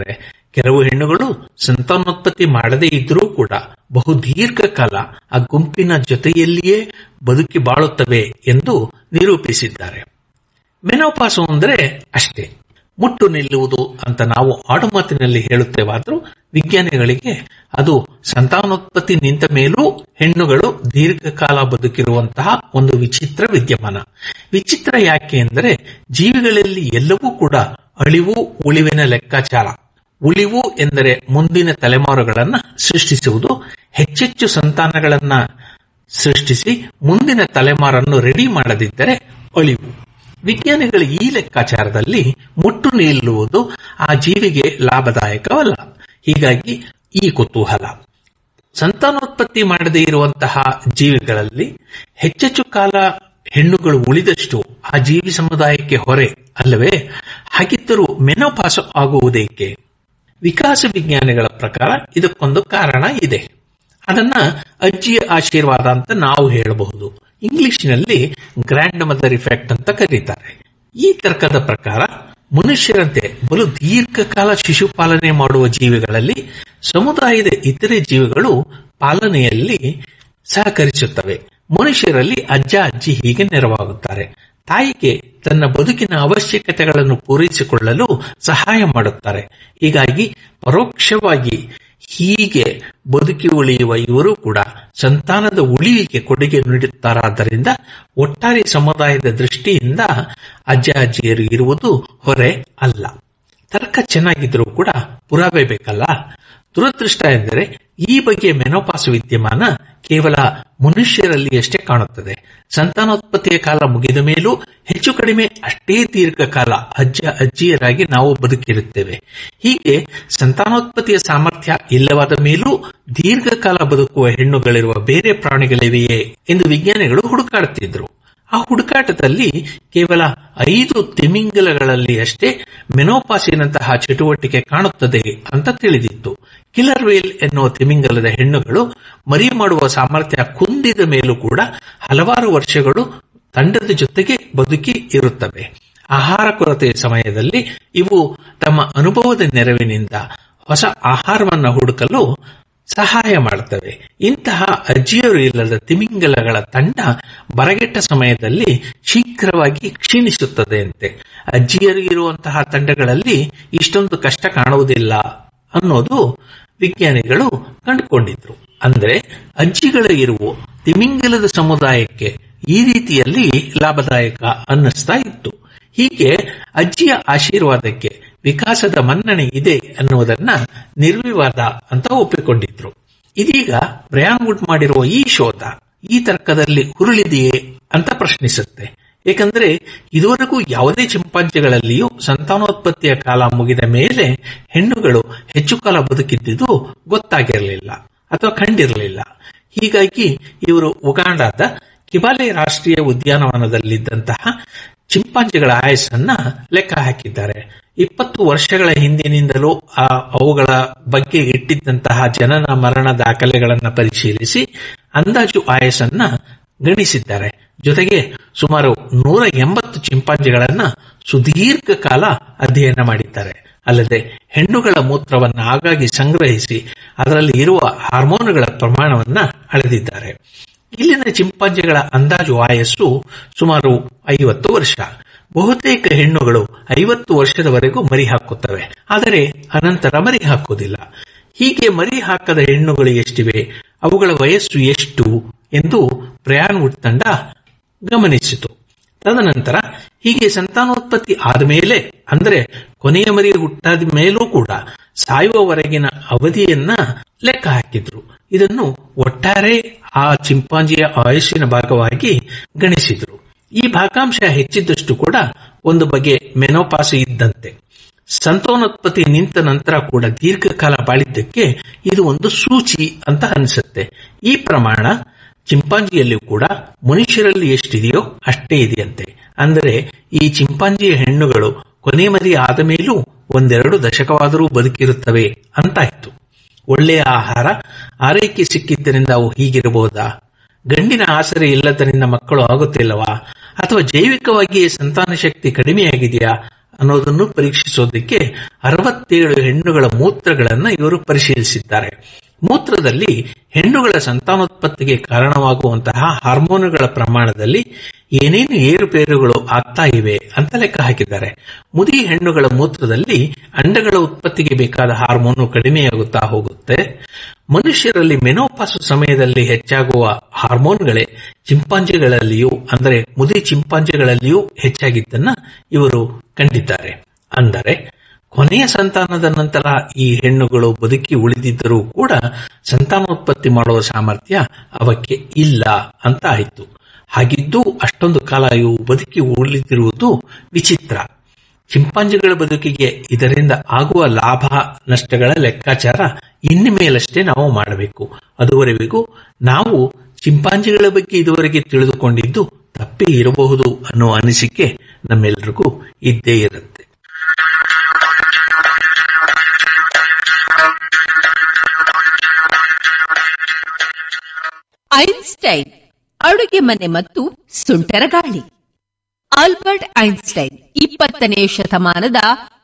A: ಕೆಲವು ಹೆಣ್ಣುಗಳು ಸಂತಾನೋತ್ಪತ್ತಿ ಮಾಡದೇ ಇದ್ರೂ ಕೂಡ ಬಹು ದೀರ್ಘಕಾಲ ಆ ಗುಂಪಿನ ಜೊತೆಯಲ್ಲಿಯೇ ಬದುಕಿ ಬಾಳುತ್ತವೆ ಎಂದು ನಿರೂಪಿಸಿದ್ದಾರೆ ಮೆನೋಪಾಸು ಅಂದರೆ ಅಷ್ಟೇ ಮುಟ್ಟು ನಿಲ್ಲುವುದು ಅಂತ ನಾವು ಆಡುಮಾತಿನಲ್ಲಿ ಹೇಳುತ್ತೇವಾದರೂ ವಿಜ್ಞಾನಿಗಳಿಗೆ ಅದು ಸಂತಾನೋತ್ಪತ್ತಿ ನಿಂತ ಮೇಲೂ ಹೆಣ್ಣುಗಳು ದೀರ್ಘಕಾಲ ಬದುಕಿರುವಂತಹ ಒಂದು ವಿಚಿತ್ರ ವಿದ್ಯಮಾನ ವಿಚಿತ್ರ ಯಾಕೆ ಎಂದರೆ ಜೀವಿಗಳಲ್ಲಿ ಎಲ್ಲವೂ ಕೂಡ ಅಳಿವು ಉಳಿವಿನ ಲೆಕ್ಕಾಚಾರ ಉಳಿವು ಎಂದರೆ ಮುಂದಿನ ತಲೆಮಾರುಗಳನ್ನ ಸೃಷ್ಟಿಸುವುದು ಹೆಚ್ಚೆಚ್ಚು ಸಂತಾನಗಳನ್ನ ಸೃಷ್ಟಿಸಿ ಮುಂದಿನ ತಲೆಮಾರನ್ನು ರೆಡಿ ಮಾಡದಿದ್ದರೆ ಅಳಿವು ವಿಜ್ಞಾನಿಗಳ ಈ ಲೆಕ್ಕಾಚಾರದಲ್ಲಿ ಮುಟ್ಟು ನಿಲ್ಲುವುದು ಆ ಜೀವಿಗೆ ಲಾಭದಾಯಕವಲ್ಲ ಹೀಗಾಗಿ ಈ ಕುತೂಹಲ ಸಂತಾನೋತ್ಪತ್ತಿ ಮಾಡದೇ ಇರುವಂತಹ ಜೀವಿಗಳಲ್ಲಿ ಹೆಚ್ಚೆಚ್ಚು ಕಾಲ ಹೆಣ್ಣುಗಳು ಉಳಿದಷ್ಟು ಆ ಜೀವಿ ಸಮುದಾಯಕ್ಕೆ ಹೊರೆ ಅಲ್ಲವೇ ಹಾಗಿದ್ದರೂ ಮೆನೋಪಾಸ ಆಗುವುದೇಕೆ ವಿಕಾಸ ವಿಜ್ಞಾನಿಗಳ ಪ್ರಕಾರ ಇದಕ್ಕೊಂದು ಕಾರಣ ಇದೆ ಅದನ್ನ ಅಜ್ಜಿಯ ಆಶೀರ್ವಾದ ಅಂತ ನಾವು ಹೇಳಬಹುದು ಇಂಗ್ಲಿಷ್ನಲ್ಲಿ ಗ್ರ್ಯಾಂಡ್ ಮದರ್ ಇಫೆಕ್ಟ್ ಅಂತ ಕರೀತಾರೆ ಈ ತರ್ಕದ ಪ್ರಕಾರ ಮನುಷ್ಯರಂತೆ ಬಲು ದೀರ್ಘಕಾಲ ಶಿಶು ಪಾಲನೆ ಮಾಡುವ ಜೀವಿಗಳಲ್ಲಿ ಸಮುದಾಯದ ಇತರೆ ಜೀವಿಗಳು ಪಾಲನೆಯಲ್ಲಿ ಸಹಕರಿಸುತ್ತವೆ ಮನುಷ್ಯರಲ್ಲಿ ಅಜ್ಜ ಅಜ್ಜಿ ಹೀಗೆ ನೆರವಾಗುತ್ತಾರೆ ತಾಯಿಗೆ ತನ್ನ ಬದುಕಿನ ಅವಶ್ಯಕತೆಗಳನ್ನು ಪೂರೈಸಿಕೊಳ್ಳಲು ಸಹಾಯ ಮಾಡುತ್ತಾರೆ ಹೀಗಾಗಿ ಪರೋಕ್ಷವಾಗಿ ಹೀಗೆ ಬದುಕಿ ಉಳಿಯುವ ಇವರು ಕೂಡ ಸಂತಾನದ ಉಳಿವಿಗೆ ಕೊಡುಗೆ ನೀಡುತ್ತಾರಾದ್ದರಿಂದ ಒಟ್ಟಾರೆ ಸಮುದಾಯದ ದೃಷ್ಟಿಯಿಂದ ಅಜ್ಜ ಅಜ್ಜಿಯರು ಇರುವುದು ಹೊರೆ ಅಲ್ಲ ತರ್ಕ ಚೆನ್ನಾಗಿದ್ರೂ ಕೂಡ ಪುರಾವೆ ಬೇಕಲ್ಲ ದುರದೃಷ್ಟ ಎಂದರೆ ಈ ಬಗೆಯ ಮೆನೋಪಾಸ್ ವಿದ್ಯಮಾನ ಕೇವಲ ಮನುಷ್ಯರಲ್ಲಿಯಷ್ಟೇ ಕಾಣುತ್ತದೆ ಸಂತಾನೋತ್ಪತ್ತಿಯ ಕಾಲ ಮುಗಿದ ಮೇಲೂ ಹೆಚ್ಚು ಕಡಿಮೆ ಅಷ್ಟೇ ದೀರ್ಘಕಾಲ ಅಜ್ಜ ಅಜ್ಜಿಯರಾಗಿ ನಾವು ಬದುಕಿರುತ್ತೇವೆ ಹೀಗೆ ಸಂತಾನೋತ್ಪತ್ತಿಯ ಸಾಮರ್ಥ್ಯ ಇಲ್ಲವಾದ ಮೇಲೂ ದೀರ್ಘಕಾಲ ಬದುಕುವ ಹೆಣ್ಣುಗಳಿರುವ ಬೇರೆ ಪ್ರಾಣಿಗಳಿವೆಯೇ ಎಂದು ವಿಜ್ಞಾನಿಗಳು ಹುಡುಕಾಡುತ್ತಿದ್ದರು ಆ ಹುಡುಕಾಟದಲ್ಲಿ ಕೇವಲ ಐದು ತಿಮಿಂಗಲಗಳಲ್ಲಿ ಅಷ್ಟೇ ಮೆನೋಪಾಸಿನಂತಹ ಚಟುವಟಿಕೆ ಕಾಣುತ್ತದೆ ಅಂತ ತಿಳಿದಿತ್ತು ಕಿಲರ್ ವೇಲ್ ಎನ್ನುವ ತಿಮಿಂಗಲದ ಹೆಣ್ಣುಗಳು ಮರಿ ಮಾಡುವ ಸಾಮರ್ಥ್ಯ ಕುಂದಿದ ಮೇಲೂ ಕೂಡ ಹಲವಾರು ವರ್ಷಗಳು ತಂಡದ ಜೊತೆಗೆ ಬದುಕಿ ಇರುತ್ತವೆ ಆಹಾರ ಕೊರತೆಯ ಸಮಯದಲ್ಲಿ ಇವು ತಮ್ಮ ಅನುಭವದ ನೆರವಿನಿಂದ ಹೊಸ ಆಹಾರವನ್ನು ಹುಡುಕಲು ಸಹಾಯ ಮಾಡುತ್ತವೆ ಇಂತಹ ಅಜ್ಜಿಯರು ಇಲ್ಲದ ತಿಮಿಂಗಲಗಳ ತಂಡ ಬರಗೆಟ್ಟ ಸಮಯದಲ್ಲಿ ಶೀಘ್ರವಾಗಿ ಕ್ಷೀಣಿಸುತ್ತದೆಯಂತೆ ಅಜ್ಜಿಯರು ಇರುವಂತಹ ತಂಡಗಳಲ್ಲಿ ಇಷ್ಟೊಂದು ಕಷ್ಟ ಕಾಣುವುದಿಲ್ಲ ಅನ್ನೋದು ವಿಜ್ಞಾನಿಗಳು ಕಂಡುಕೊಂಡಿದ್ರು ಅಂದ್ರೆ ಅಜ್ಜಿಗಳು ಇರುವ ತಿಮಿಂಗಲದ ಸಮುದಾಯಕ್ಕೆ ಈ ರೀತಿಯಲ್ಲಿ ಲಾಭದಾಯಕ ಅನ್ನಿಸ್ತಾ ಇತ್ತು ಹೀಗೆ ಅಜ್ಜಿಯ ಆಶೀರ್ವಾದಕ್ಕೆ ವಿಕಾಸದ ಮನ್ನಣೆ ಇದೆ ಅನ್ನುವುದನ್ನ ನಿರ್ವಿವಾದ ಅಂತ ಒಪ್ಪಿಕೊಂಡಿದ್ರು ಇದೀಗ ಬ್ರಯಾನ್ ವುಡ್ ಮಾಡಿರುವ ಈ ಶೋಧ ಈ ತರ್ಕದಲ್ಲಿ ಹುರುಳಿದೆಯೇ ಅಂತ ಪ್ರಶ್ನಿಸುತ್ತೆ ಏಕೆಂದರೆ ಇದುವರೆಗೂ ಯಾವುದೇ ಚಿಂಪಾಂಜಿಗಳಲ್ಲಿಯೂ ಸಂತಾನೋತ್ಪತ್ತಿಯ ಕಾಲ ಮುಗಿದ ಮೇಲೆ ಹೆಣ್ಣುಗಳು ಹೆಚ್ಚು ಕಾಲ ಬದುಕಿದ್ದುದು ಗೊತ್ತಾಗಿರಲಿಲ್ಲ ಅಥವಾ ಕಂಡಿರಲಿಲ್ಲ ಹೀಗಾಗಿ ಇವರು ಉಗಾಂಡಾದ ಕಿಬಾಲೆ ರಾಷ್ಟ್ರೀಯ ಉದ್ಯಾನವನದಲ್ಲಿದ್ದಂತಹ ಚಿಂಪಾಂಜಿಗಳ ಆಯಸ್ಸನ್ನ ಲೆಕ್ಕ ಹಾಕಿದ್ದಾರೆ ಇಪ್ಪತ್ತು ವರ್ಷಗಳ ಹಿಂದಿನಿಂದಲೂ ಆ ಅವುಗಳ ಬಗ್ಗೆ ಇಟ್ಟಿದ್ದಂತಹ ಜನನ ಮರಣ ದಾಖಲೆಗಳನ್ನು ಪರಿಶೀಲಿಸಿ ಅಂದಾಜು ಆಯಸ್ಸನ್ನ ಗಣಿಸಿದ್ದಾರೆ ಜೊತೆಗೆ ಸುಮಾರು ನೂರ ಎಂಬತ್ತು ಚಿಂಪಾಂಜಿಗಳನ್ನ ಸುದೀರ್ಘ ಕಾಲ ಅಧ್ಯಯನ ಮಾಡಿದ್ದಾರೆ ಅಲ್ಲದೆ ಹೆಣ್ಣುಗಳ ಮೂತ್ರವನ್ನು ಆಗಾಗ್ಗೆ ಸಂಗ್ರಹಿಸಿ ಅದರಲ್ಲಿ ಇರುವ ಹಾರ್ಮೋನುಗಳ ಪ್ರಮಾಣವನ್ನ ಅಳೆದಿದ್ದಾರೆ ಇಲ್ಲಿನ ಚಿಂಪಾಂಜಿಗಳ ಅಂದಾಜು ಆಯಸ್ಸು ಸುಮಾರು ಐವತ್ತು ವರ್ಷ ಬಹುತೇಕ ಹೆಣ್ಣುಗಳು ಐವತ್ತು ವರ್ಷದವರೆಗೂ ಮರಿ ಹಾಕುತ್ತವೆ ಆದರೆ ಅನಂತರ ಮರಿ ಹಾಕುವುದಿಲ್ಲ ಹೀಗೆ ಮರಿ ಹಾಕದ ಹೆಣ್ಣುಗಳು ಎಷ್ಟಿವೆ ಅವುಗಳ ವಯಸ್ಸು ಎಷ್ಟು ಎಂದು ಪ್ರಯಾಣ ತಂಡ ಗಮನಿಸಿತು ತದನಂತರ ಹೀಗೆ ಸಂತಾನೋತ್ಪತ್ತಿ ಆದಮೇಲೆ ಅಂದರೆ ಕೊನೆಯ ಮರಿ ಹುಟ್ಟಾದ ಮೇಲೂ ಕೂಡ ಸಾಯುವವರೆಗಿನ ಅವಧಿಯನ್ನ ಲೆಕ್ಕ ಹಾಕಿದ್ರು ಇದನ್ನು ಒಟ್ಟಾರೆ ಆ ಚಿಂಪಾಂಜಿಯ ಆಯುಷ್ಯನ ಭಾಗವಾಗಿ ಗಣಿಸಿದ್ರು ಈ ಭಾಗಾಂಶ ಹೆಚ್ಚಿದ್ದಷ್ಟು ಕೂಡ ಒಂದು ಬಗೆ ಮೆನೋಪಾಸು ಇದ್ದಂತೆ ಸಂತಾನೋತ್ಪತ್ತಿ ನಿಂತ ನಂತರ ಕೂಡ ದೀರ್ಘಕಾಲ ಬಾಳಿದ್ದಕ್ಕೆ ಇದು ಒಂದು ಸೂಚಿ ಅಂತ ಅನಿಸುತ್ತೆ ಈ ಪ್ರಮಾಣ ಚಿಂಪಾಂಜಿಯಲ್ಲಿ ಕೂಡ ಮನುಷ್ಯರಲ್ಲಿ ಎಷ್ಟಿದೆಯೋ ಅಷ್ಟೇ ಇದೆಯಂತೆ ಅಂದರೆ ಈ ಚಿಂಪಾಂಜಿಯ ಹೆಣ್ಣುಗಳು ಕೊನೆ ಮರಿ ಆದ ಮೇಲೂ ಒಂದೆರಡು ದಶಕವಾದರೂ ಬದುಕಿರುತ್ತವೆ ಅಂತಾಯ್ತು ಒಳ್ಳೆಯ ಆಹಾರ ಆರೈಕೆ ಸಿಕ್ಕಿದ್ದರಿಂದ ಅವು ಹೀಗಿರಬಹುದಾ ಗಂಡಿನ ಆಸರೆ ಇಲ್ಲದರಿಂದ ಮಕ್ಕಳು ಆಗುತ್ತಿಲ್ಲವಾ ಅಥವಾ ಜೈವಿಕವಾಗಿ ಸಂತಾನ ಶಕ್ತಿ ಕಡಿಮೆಯಾಗಿದೆಯಾ ಅನ್ನೋದನ್ನು ಪರೀಕ್ಷಿಸೋದಕ್ಕೆ ಅರವತ್ತೇಳು ಹೆಣ್ಣುಗಳ ಮೂತ್ರಗಳನ್ನ ಇವರು ಪರಿಶೀಲಿಸಿದ್ದಾರೆ ಮೂತ್ರದಲ್ಲಿ ಹೆಣ್ಣುಗಳ ಸಂತಾನೋತ್ಪತ್ತಿಗೆ ಕಾರಣವಾಗುವಂತಹ ಹಾರ್ಮೋನುಗಳ ಪ್ರಮಾಣದಲ್ಲಿ ಏನೇನು ಏರುಪೇರುಗಳು ಆಗ್ತಾ ಇವೆ ಅಂತ ಲೆಕ್ಕ ಹಾಕಿದ್ದಾರೆ ಮುದಿ ಹೆಣ್ಣುಗಳ ಮೂತ್ರದಲ್ಲಿ ಅಂಡಗಳ ಉತ್ಪತ್ತಿಗೆ ಬೇಕಾದ ಹಾರ್ಮೋನು ಕಡಿಮೆಯಾಗುತ್ತಾ ಹೋಗುತ್ತೆ ಮನುಷ್ಯರಲ್ಲಿ ಮೆನೋಪಾಸು ಸಮಯದಲ್ಲಿ ಹೆಚ್ಚಾಗುವ ಹಾರ್ಮೋನ್ಗಳೇ ಚಿಂಪಾಂಜಿಗಳಲ್ಲಿಯೂ ಅಂದರೆ ಮುದಿ ಚಿಂಪಾಂಜಿಗಳಲ್ಲಿಯೂ ಹೆಚ್ಚಾಗಿದ್ದನ್ನ ಇವರು ಕಂಡಿದ್ದಾರೆ ಅಂದರೆ ಕೊನೆಯ ಸಂತಾನದ ನಂತರ ಈ ಹೆಣ್ಣುಗಳು ಬದುಕಿ ಉಳಿದಿದ್ದರೂ ಕೂಡ ಸಂತಾನೋತ್ಪತ್ತಿ ಮಾಡುವ ಸಾಮರ್ಥ್ಯ ಅವಕ್ಕೆ ಇಲ್ಲ ಅಂತ ಆಯಿತು ಹಾಗಿದ್ದು ಅಷ್ಟೊಂದು ಕಾಲ ಇವು ಬದುಕಿ ಉಳಿದಿರುವುದು ವಿಚಿತ್ರ ಚಿಂಪಾಂಜಿಗಳ ಬದುಕಿಗೆ ಇದರಿಂದ ಆಗುವ ಲಾಭ ನಷ್ಟಗಳ ಲೆಕ್ಕಾಚಾರ ಇನ್ನು ಮೇಲಷ್ಟೇ ನಾವು ಮಾಡಬೇಕು ಅದುವರೆಗೂ ನಾವು ಚಿಂಪಾಂಜಿಗಳ ಬಗ್ಗೆ ಇದುವರೆಗೆ ತಿಳಿದುಕೊಂಡಿದ್ದು ತಪ್ಪೇ ಇರಬಹುದು ಅನ್ನೋ ಅನಿಸಿಕೆ ನಮ್ಮೆಲ್ಲರಿಗೂ ಇದ್ದೇ ಇರುತ್ತೆ
C: ಐನ್ಸ್ಟೈನ್ ಅಡುಗೆ ಮನೆ ಮತ್ತು ಸುಂಟರ ಗಾಳಿ ಆಲ್ಬರ್ಟ್ ಐನ್ಸ್ಟೈನ್ ಇಪ್ಪತ್ತನೇ ಶತಮಾನದ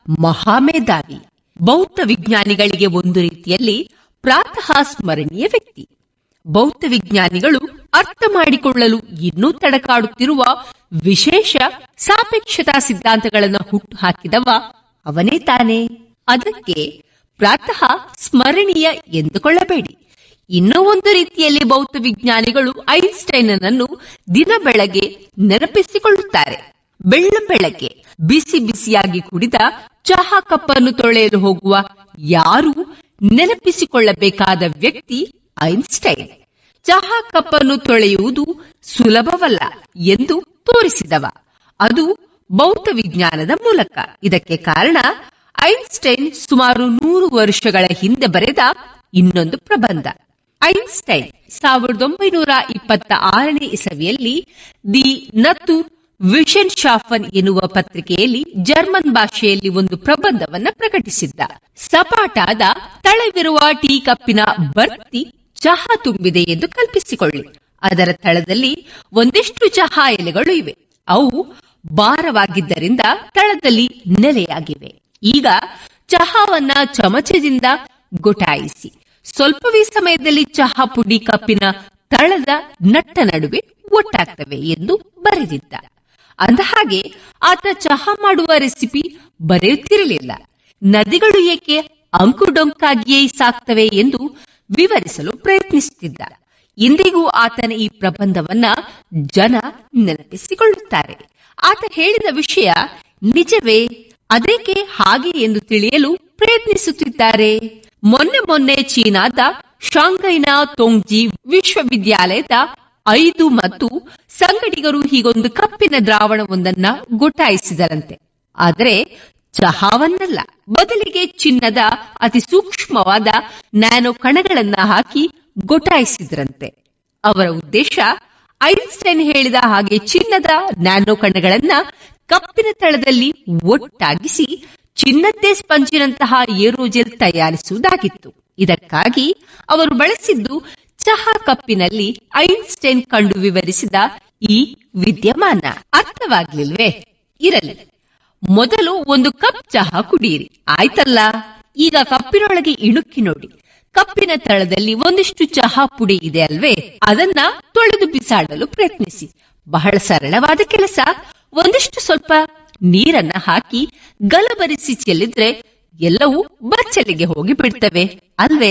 C: ಮಹಾಮೇಧಾವಿ ಬೌದ್ಧ ವಿಜ್ಞಾನಿಗಳಿಗೆ ಒಂದು ರೀತಿಯಲ್ಲಿ ಪ್ರಾತಃ ಸ್ಮರಣೀಯ ವ್ಯಕ್ತಿ ಬೌದ್ಧ ವಿಜ್ಞಾನಿಗಳು ಅರ್ಥ ಮಾಡಿಕೊಳ್ಳಲು ಇನ್ನೂ ತಡಕಾಡುತ್ತಿರುವ ವಿಶೇಷ ಸಾಪೇಕ್ಷತಾ ಸಿದ್ಧಾಂತಗಳನ್ನು ಹುಟ್ಟು ಹಾಕಿದವ ಅವನೇ ತಾನೇ ಅದಕ್ಕೆ ಪ್ರಾತಃ ಸ್ಮರಣೀಯ ಎಂದುಕೊಳ್ಳಬೇಡಿ ಇನ್ನೂ ಒಂದು ರೀತಿಯಲ್ಲಿ ಬೌದ್ಧ ವಿಜ್ಞಾನಿಗಳು ಐನ್ಸ್ಟೈನ್ ಅನ್ನು ದಿನ ಬೆಳಗ್ಗೆ ನೆನಪಿಸಿಕೊಳ್ಳುತ್ತಾರೆ ಬೆಳ್ಳ ಬೆಳಗ್ಗೆ ಬಿಸಿ ಬಿಸಿಯಾಗಿ ಕುಡಿದ ಚಹಾ ಕಪ್ಪನ್ನು ತೊಳೆಯಲು ಹೋಗುವ ಯಾರು ನೆನಪಿಸಿಕೊಳ್ಳಬೇಕಾದ ವ್ಯಕ್ತಿ ಐನ್ಸ್ಟೈನ್ ಚಹಾ ಕಪ್ಪನ್ನು ತೊಳೆಯುವುದು ಸುಲಭವಲ್ಲ ಎಂದು ತೋರಿಸಿದವ ಅದು ಬೌದ್ಧ ವಿಜ್ಞಾನದ ಮೂಲಕ ಇದಕ್ಕೆ ಕಾರಣ ಐನ್ಸ್ಟೈನ್ ಸುಮಾರು ನೂರು ವರ್ಷಗಳ ಹಿಂದೆ ಬರೆದ ಇನ್ನೊಂದು ಪ್ರಬಂಧ ಐನ್ಸ್ಟೈನ್ ಸಾವಿರದ ಒಂಬೈನೂರ ಇಪ್ಪತ್ತ ಆರನೇ ಇಸವಿಯಲ್ಲಿ ದಿ ನತು ವಿಷನ್ ಶಾಫನ್ ಎನ್ನುವ ಪತ್ರಿಕೆಯಲ್ಲಿ ಜರ್ಮನ್ ಭಾಷೆಯಲ್ಲಿ ಒಂದು ಪ್ರಬಂಧವನ್ನ ಪ್ರಕಟಿಸಿದ್ದ ಸಪಾಟಾದ ತಳವಿರುವ ಟೀ ಕಪ್ಪಿನ ಬರ್ತಿ ಚಹಾ ತುಂಬಿದೆ ಎಂದು ಕಲ್ಪಿಸಿಕೊಳ್ಳಿ ಅದರ ತಳದಲ್ಲಿ ಒಂದಿಷ್ಟು ಚಹಾ ಎಲೆಗಳು ಇವೆ ಅವು ಭಾರವಾಗಿದ್ದರಿಂದ ತಳದಲ್ಲಿ ನೆಲೆಯಾಗಿವೆ ಈಗ ಚಹಾವನ್ನ ಚಮಚದಿಂದ ಗೊಟಾಯಿಸಿ ಸ್ವಲ್ಪವೇ ಸಮಯದಲ್ಲಿ ಚಹಾ ಪುಡಿ ಕಪ್ಪಿನ ತಳದ ನಟ್ಟ ನಡುವೆ ಒಟ್ಟಾಗ್ತವೆ ಎಂದು ಬರೆದಿದ್ದ ಅಂದ ಹಾಗೆ ಆತ ಚಹಾ ಮಾಡುವ ರೆಸಿಪಿ ಬರೆಯುತ್ತಿರಲಿಲ್ಲ ನದಿಗಳು ಏಕೆ ಅಂಕುಡೊಂಕಾಗಿಯೇ ಸಾಕ್ತವೆ ಎಂದು ವಿವರಿಸಲು ಪ್ರಯತ್ನಿಸುತ್ತಿದ್ದ ಇಂದಿಗೂ ಆತನ ಈ ಪ್ರಬಂಧವನ್ನ ಜನ ನೆನಪಿಸಿಕೊಳ್ಳುತ್ತಾರೆ ಆತ ಹೇಳಿದ ವಿಷಯ ನಿಜವೇ ಅದೇಕೆ ಹಾಗೆ ಎಂದು ತಿಳಿಯಲು ಪ್ರಯತ್ನಿಸುತ್ತಿದ್ದಾರೆ ಮೊನ್ನೆ ಮೊನ್ನೆ ಚೀನಾದ ಶಾಂಘೈನ ತೊಂಗ್ಜಿ ವಿಶ್ವವಿದ್ಯಾಲಯದ ಐದು ಮತ್ತು ಸಂಗಡಿಗರು ಹೀಗೊಂದು ಕಪ್ಪಿನ ದ್ರಾವಣವೊಂದನ್ನ ಗೊಟಾಯಿಸಿದರಂತೆ ಆದರೆ ಚಹಾವನ್ನಲ್ಲ ಬದಲಿಗೆ ಚಿನ್ನದ ಅತಿ ಸೂಕ್ಷ್ಮವಾದ ನ್ಯಾನೋ ಕಣಗಳನ್ನ ಹಾಕಿ ಗೊಟಾಯಿಸಿದ್ರಂತೆ ಅವರ ಉದ್ದೇಶ ಐನ್ಸ್ಟೈನ್ ಹೇಳಿದ ಹಾಗೆ ಚಿನ್ನದ ನ್ಯಾನೋ ಕಣಗಳನ್ನ ಕಪ್ಪಿನ ತಳದಲ್ಲಿ ಒಟ್ಟಾಗಿಸಿ ಚಿನ್ನದ್ದೇ ಸ್ಪಂಜಿನಂತಹ ಏರೋಜೆಲ್ ತಯಾರಿಸುವುದಾಗಿತ್ತು ಇದಕ್ಕಾಗಿ ಅವರು ಬಳಸಿದ್ದು ಚಹಾ ಕಪ್ಪಿನಲ್ಲಿ ಐನ್ಸ್ಟೈನ್ ಕಂಡು ವಿವರಿಸಿದ ಈ ವಿದ್ಯಮಾನ ಅರ್ಥವಾಗ್ಲಿಲ್ವೇ ಇರಲಿ ಮೊದಲು ಒಂದು ಕಪ್ ಚಹಾ ಕುಡಿಯಿರಿ ಆಯ್ತಲ್ಲ ಈಗ ಕಪ್ಪಿನೊಳಗೆ ಇಣುಕಿ ನೋಡಿ ಕಪ್ಪಿನ ತಳದಲ್ಲಿ ಒಂದಿಷ್ಟು ಚಹಾ ಪುಡಿ ಇದೆ ಅಲ್ವೇ ಅದನ್ನ ತೊಳೆದು ಬಿಸಾಡಲು ಪ್ರಯತ್ನಿಸಿ ಬಹಳ ಸರಳವಾದ ಕೆಲಸ ಒಂದಿಷ್ಟು ಸ್ವಲ್ಪ ನೀರನ್ನ ಹಾಕಿ ಗಲಬರಿಸಿ ಚೆಲ್ಲಿದ್ರೆ ಎಲ್ಲವೂ ಬಚ್ಚಲಿಗೆ ಹೋಗಿ ಬಿಡ್ತವೆ ಅಲ್ವೇ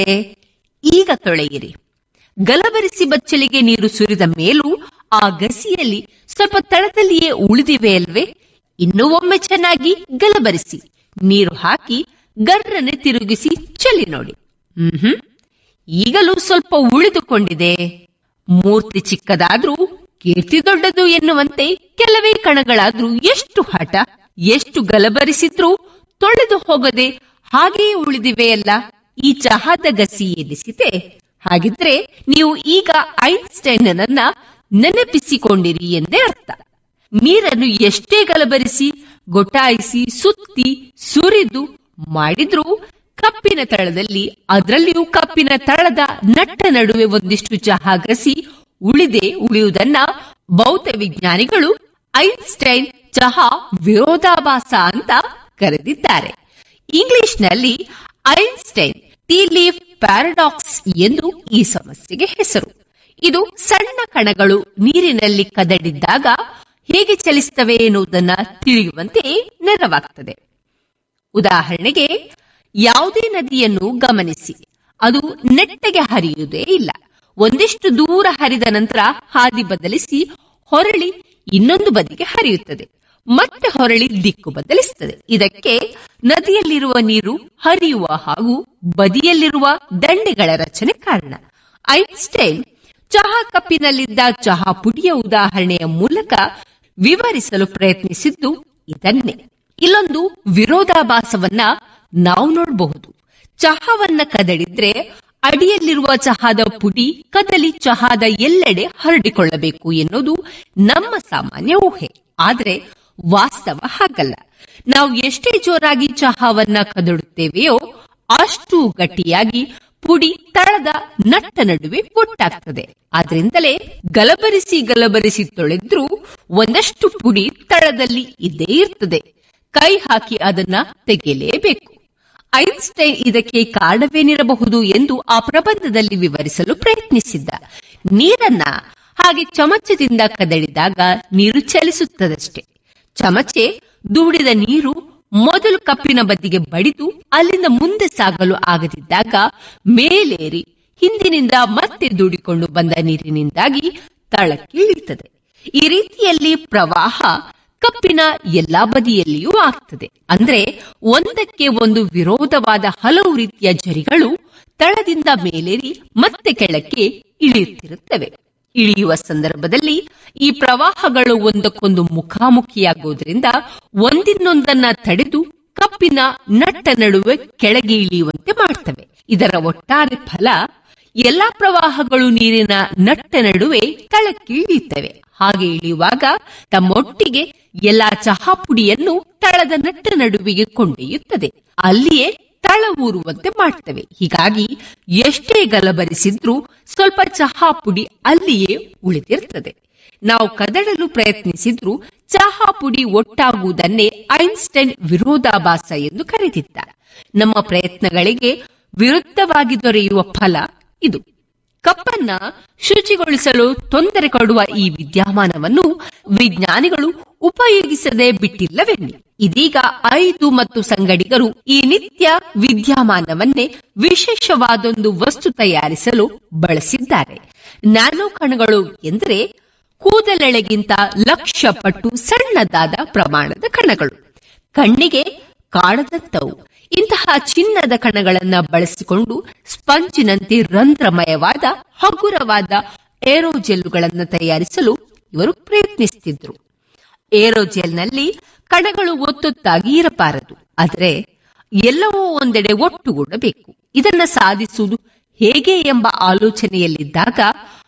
C: ಈಗ ತೊಳೆಯಿರಿ ಗಲಬರಿಸಿ ಬಚ್ಚಲಿಗೆ ನೀರು ಸುರಿದ ಮೇಲೂ ಆ ಗಸಿಯಲ್ಲಿ ಸ್ವಲ್ಪ ತಳದಲ್ಲಿಯೇ ಉಳಿದಿವೆ ಅಲ್ವೇ ಇನ್ನೂ ಒಮ್ಮೆ ಚೆನ್ನಾಗಿ ಗಲಬರಿಸಿ ನೀರು ಹಾಕಿ ಗರ್ರನೆ ತಿರುಗಿಸಿ ಚೆಲ್ಲಿ ನೋಡಿ ಹ್ಮ್ ಈಗಲೂ ಸ್ವಲ್ಪ ಉಳಿದುಕೊಂಡಿದೆ ಮೂರ್ತಿ ಚಿಕ್ಕದಾದ್ರೂ ಕೀರ್ತಿ ದೊಡ್ಡದು ಎನ್ನುವಂತೆ ಕೆಲವೇ ಕಣಗಳಾದ್ರೂ ಎಷ್ಟು ಹಠ ಎಷ್ಟು ಗಲಬರಿಸಿದ್ರೂ ತೊಳೆದು ಹೋಗದೆ ಹಾಗೆಯೇ ಉಳಿದಿವೆಯಲ್ಲ ಈ ಚಹಾದ ಗಸಿ ಎನಿಸಿದೆ ಹಾಗಿದ್ರೆ ನೀವು ಈಗ ಐನ್ಸ್ಟೈನ್ ಅನ್ನ ನೆನಪಿಸಿಕೊಂಡಿರಿ ಎಂದೇ ಅರ್ಥ ನೀರನ್ನು ಎಷ್ಟೇ ಗಲಬರಿಸಿ ಗೊಟಾಯಿಸಿ ಸುತ್ತಿ ಸುರಿದು ಮಾಡಿದ್ರೂ ಕಪ್ಪಿನ ತಳದಲ್ಲಿ ಅದರಲ್ಲಿಯೂ ಕಪ್ಪಿನ ತಳದ ನಟ್ಟ ನಡುವೆ ಒಂದಿಷ್ಟು ಚಹಾ ಗಸಿ ಉಳಿದೆ ಉಳಿಯುವುದನ್ನ ಬೌದ್ಧ ವಿಜ್ಞಾನಿಗಳು ಐನ್ಸ್ಟೈನ್ ಚಹಾ ವಿರೋಧಾಭಾಸ ಅಂತ ಕರೆದಿದ್ದಾರೆ ಇಂಗ್ಲಿಷ್ನಲ್ಲಿ ಐನ್ಸ್ಟೈನ್ ಟೀ ಲೀಫ್ ಪ್ಯಾರಡಾಕ್ಸ್ ಎಂದು ಈ ಸಮಸ್ಯೆಗೆ ಹೆಸರು ಇದು ಸಣ್ಣ ಕಣಗಳು ನೀರಿನಲ್ಲಿ ಕದಡಿದ್ದಾಗ ಹೇಗೆ ಚಲಿಸುತ್ತವೆ ಎನ್ನುವುದನ್ನ ತಿಳಿಯುವಂತೆ ನೆರವಾಗ್ತದೆ ಉದಾಹರಣೆಗೆ ಯಾವುದೇ ನದಿಯನ್ನು ಗಮನಿಸಿ ಅದು ನೆಟ್ಟಗೆ ಹರಿಯುವುದೇ ಇಲ್ಲ ಒಂದಿಷ್ಟು ದೂರ ಹರಿದ ನಂತರ ಹಾದಿ ಬದಲಿಸಿ ಹೊರಳಿ ಇನ್ನೊಂದು ಬದಿಗೆ ಹರಿಯುತ್ತದೆ ಮತ್ತೆ ಹೊರಳಿ ದಿಕ್ಕು ಬದಲಿಸುತ್ತದೆ ಇದಕ್ಕೆ ನದಿಯಲ್ಲಿರುವ ನೀರು ಹರಿಯುವ ಹಾಗೂ ಬದಿಯಲ್ಲಿರುವ ದಂಡೆಗಳ ರಚನೆ ಕಾರಣ ಐನ್ಸ್ಟೈನ್ ಚಹಾ ಕಪ್ಪಿನಲ್ಲಿದ್ದ ಚಹಾ ಪುಡಿಯ ಉದಾಹರಣೆಯ ಮೂಲಕ ವಿವರಿಸಲು ಪ್ರಯತ್ನಿಸಿದ್ದು ಇದನ್ನೇ ಇಲ್ಲೊಂದು ವಿರೋಧಾಭಾಸವನ್ನ ನಾವು ನೋಡಬಹುದು ಚಹಾವನ್ನ ಕದಡಿದ್ರೆ ಅಡಿಯಲ್ಲಿರುವ ಚಹಾದ ಪುಡಿ ಕದಲಿ ಚಹಾದ ಎಲ್ಲೆಡೆ ಹರಡಿಕೊಳ್ಳಬೇಕು ಎನ್ನುವುದು ನಮ್ಮ ಸಾಮಾನ್ಯ ಊಹೆ ಆದ್ರೆ ವಾಸ್ತವ ಹಾಗಲ್ಲ ನಾವು ಎಷ್ಟೇ ಜೋರಾಗಿ ಚಹಾವನ್ನ ಕದಡುತ್ತೇವೆಯೋ ಅಷ್ಟು ಗಟ್ಟಿಯಾಗಿ ಪುಡಿ ತಳದ ನಟ್ಟ ನಡುವೆ ಒಟ್ಟಾಗ್ತದೆ ಆದ್ರಿಂದಲೇ ಗಲಬರಿಸಿ ಗಲಬರಿಸಿ ತೊಳೆದ್ರೂ ಒಂದಷ್ಟು ಪುಡಿ ತಳದಲ್ಲಿ ಇದ್ದೇ ಇರ್ತದೆ ಕೈ ಹಾಕಿ ಅದನ್ನ ತೆಗೆಯಲೇಬೇಕು ಐನ್ಸ್ಟೈನ್ ಇದಕ್ಕೆ ಕಾರಣವೇನಿರಬಹುದು ಎಂದು ಆ ಪ್ರಬಂಧದಲ್ಲಿ ವಿವರಿಸಲು ಪ್ರಯತ್ನಿಸಿದ್ದ ನೀರನ್ನ ಹಾಗೆ ಚಮಚದಿಂದ ಕದಡಿದಾಗ ನೀರು ಚಲಿಸುತ್ತದಷ್ಟೇ ಚಮಚೆ ದೂಡಿದ ನೀರು ಮೊದಲು ಕಪ್ಪಿನ ಬದಿಗೆ ಬಡಿದು ಅಲ್ಲಿಂದ ಮುಂದೆ ಸಾಗಲು ಆಗದಿದ್ದಾಗ ಮೇಲೇರಿ ಹಿಂದಿನಿಂದ ಮತ್ತೆ ದೂಡಿಕೊಂಡು ಬಂದ ನೀರಿನಿಂದಾಗಿ ತಳಕ್ಕೆ ಇಳಿಯುತ್ತದೆ ಈ ರೀತಿಯಲ್ಲಿ ಪ್ರವಾಹ ಕಪ್ಪಿನ ಎಲ್ಲಾ ಬದಿಯಲ್ಲಿಯೂ ಆಗ್ತದೆ ಅಂದ್ರೆ ಒಂದಕ್ಕೆ ಒಂದು ವಿರೋಧವಾದ ಹಲವು ರೀತಿಯ ಝರಿಗಳು ತಳದಿಂದ ಮೇಲೇರಿ ಮತ್ತೆ ಕೆಳಕ್ಕೆ ಇಳಿಯುತ್ತಿರುತ್ತವೆ ಇಳಿಯುವ ಸಂದರ್ಭದಲ್ಲಿ ಈ ಪ್ರವಾಹಗಳು ಒಂದಕ್ಕೊಂದು ಮುಖಾಮುಖಿಯಾಗುವುದರಿಂದ ಒಂದಿನ್ನೊಂದನ್ನ ತಡೆದು ಕಪ್ಪಿನ ನಟ್ಟ ನಡುವೆ ಕೆಳಗೆ ಇಳಿಯುವಂತೆ ಮಾಡ್ತವೆ ಇದರ ಒಟ್ಟಾರೆ ಫಲ ಎಲ್ಲಾ ಪ್ರವಾಹಗಳು ನೀರಿನ ನಟ್ಟ ನಡುವೆ ತಳಕ್ಕೆ ಇಳಿಯುತ್ತವೆ ಹಾಗೆ ಇಳಿಯುವಾಗ ತಮ್ಮೊಟ್ಟಿಗೆ ಎಲ್ಲಾ ಚಹಾ ಪುಡಿಯನ್ನು ತಳದ ನಟ್ಟ ನಡುವಿಗೆ ಕೊಂಡೊಯ್ಯುತ್ತದೆ ಅಲ್ಲಿಯೇ ತಳ ಊರುವಂತೆ ಮಾಡ್ತವೆ ಹೀಗಾಗಿ ಎಷ್ಟೇ ಗಲಬರಿಸಿದ್ರೂ ಸ್ವಲ್ಪ ಚಹಾ ಪುಡಿ ಅಲ್ಲಿಯೇ ಉಳಿದಿರ್ತದೆ ನಾವು ಕದಡಲು ಪ್ರಯತ್ನಿಸಿದ್ರೂ ಚಹಾ ಪುಡಿ ಒಟ್ಟಾಗುವುದನ್ನೇ ಐನ್ಸ್ಟೈನ್ ವಿರೋಧಾಭಾಸ ಎಂದು ಕರೆದಿದ್ದ ನಮ್ಮ ಪ್ರಯತ್ನಗಳಿಗೆ ವಿರುದ್ಧವಾಗಿ ದೊರೆಯುವ ಫಲ ಇದು ಕಪ್ಪನ್ನ ಶುಚಿಗೊಳಿಸಲು ತೊಂದರೆ ಕೊಡುವ ಈ ವಿದ್ಯಮಾನವನ್ನು ವಿಜ್ಞಾನಿಗಳು ಉಪಯೋಗಿಸದೆ ಬಿಟ್ಟಿಲ್ಲವೆನ್ನಿ ಇದೀಗ ಐದು ಮತ್ತು ಸಂಗಡಿಗರು ಈ ನಿತ್ಯ ವಿದ್ಯಮಾನವನ್ನೇ ವಿಶೇಷವಾದೊಂದು ವಸ್ತು ತಯಾರಿಸಲು ಬಳಸಿದ್ದಾರೆ ನ್ಯಾನೋ ಕಣಗಳು ಎಂದರೆ ಕೂದಲೆಳೆಗಿಂತ ಲಕ್ಷ ಪಟ್ಟು ಸಣ್ಣದಾದ ಪ್ರಮಾಣದ ಕಣಗಳು ಕಣ್ಣಿಗೆ ಕಾಣದಂತವು ಇಂತಹ ಚಿನ್ನದ ಕಣಗಳನ್ನ ಬಳಸಿಕೊಂಡು ಸ್ಪಂಜಿನಂತೆ ರಂಧ್ರಮಯವಾದ ಹಗುರವಾದ ಏರೋಜೆಲ್ಗಳನ್ನು ತಯಾರಿಸಲು ಇವರು ಪ್ರಯತ್ನಿಸುತ್ತಿದ್ರು ಏರೋಜೆಲ್ನಲ್ಲಿ ಕಣಗಳು ಒತ್ತೊತ್ತಾಗಿ ಇರಬಾರದು ಆದರೆ ಎಲ್ಲವೂ ಒಂದೆಡೆ ಒಟ್ಟುಗೂಡಬೇಕು ಇದನ್ನ ಸಾಧಿಸುವುದು ಹೇಗೆ ಎಂಬ ಆಲೋಚನೆಯಲ್ಲಿದ್ದಾಗ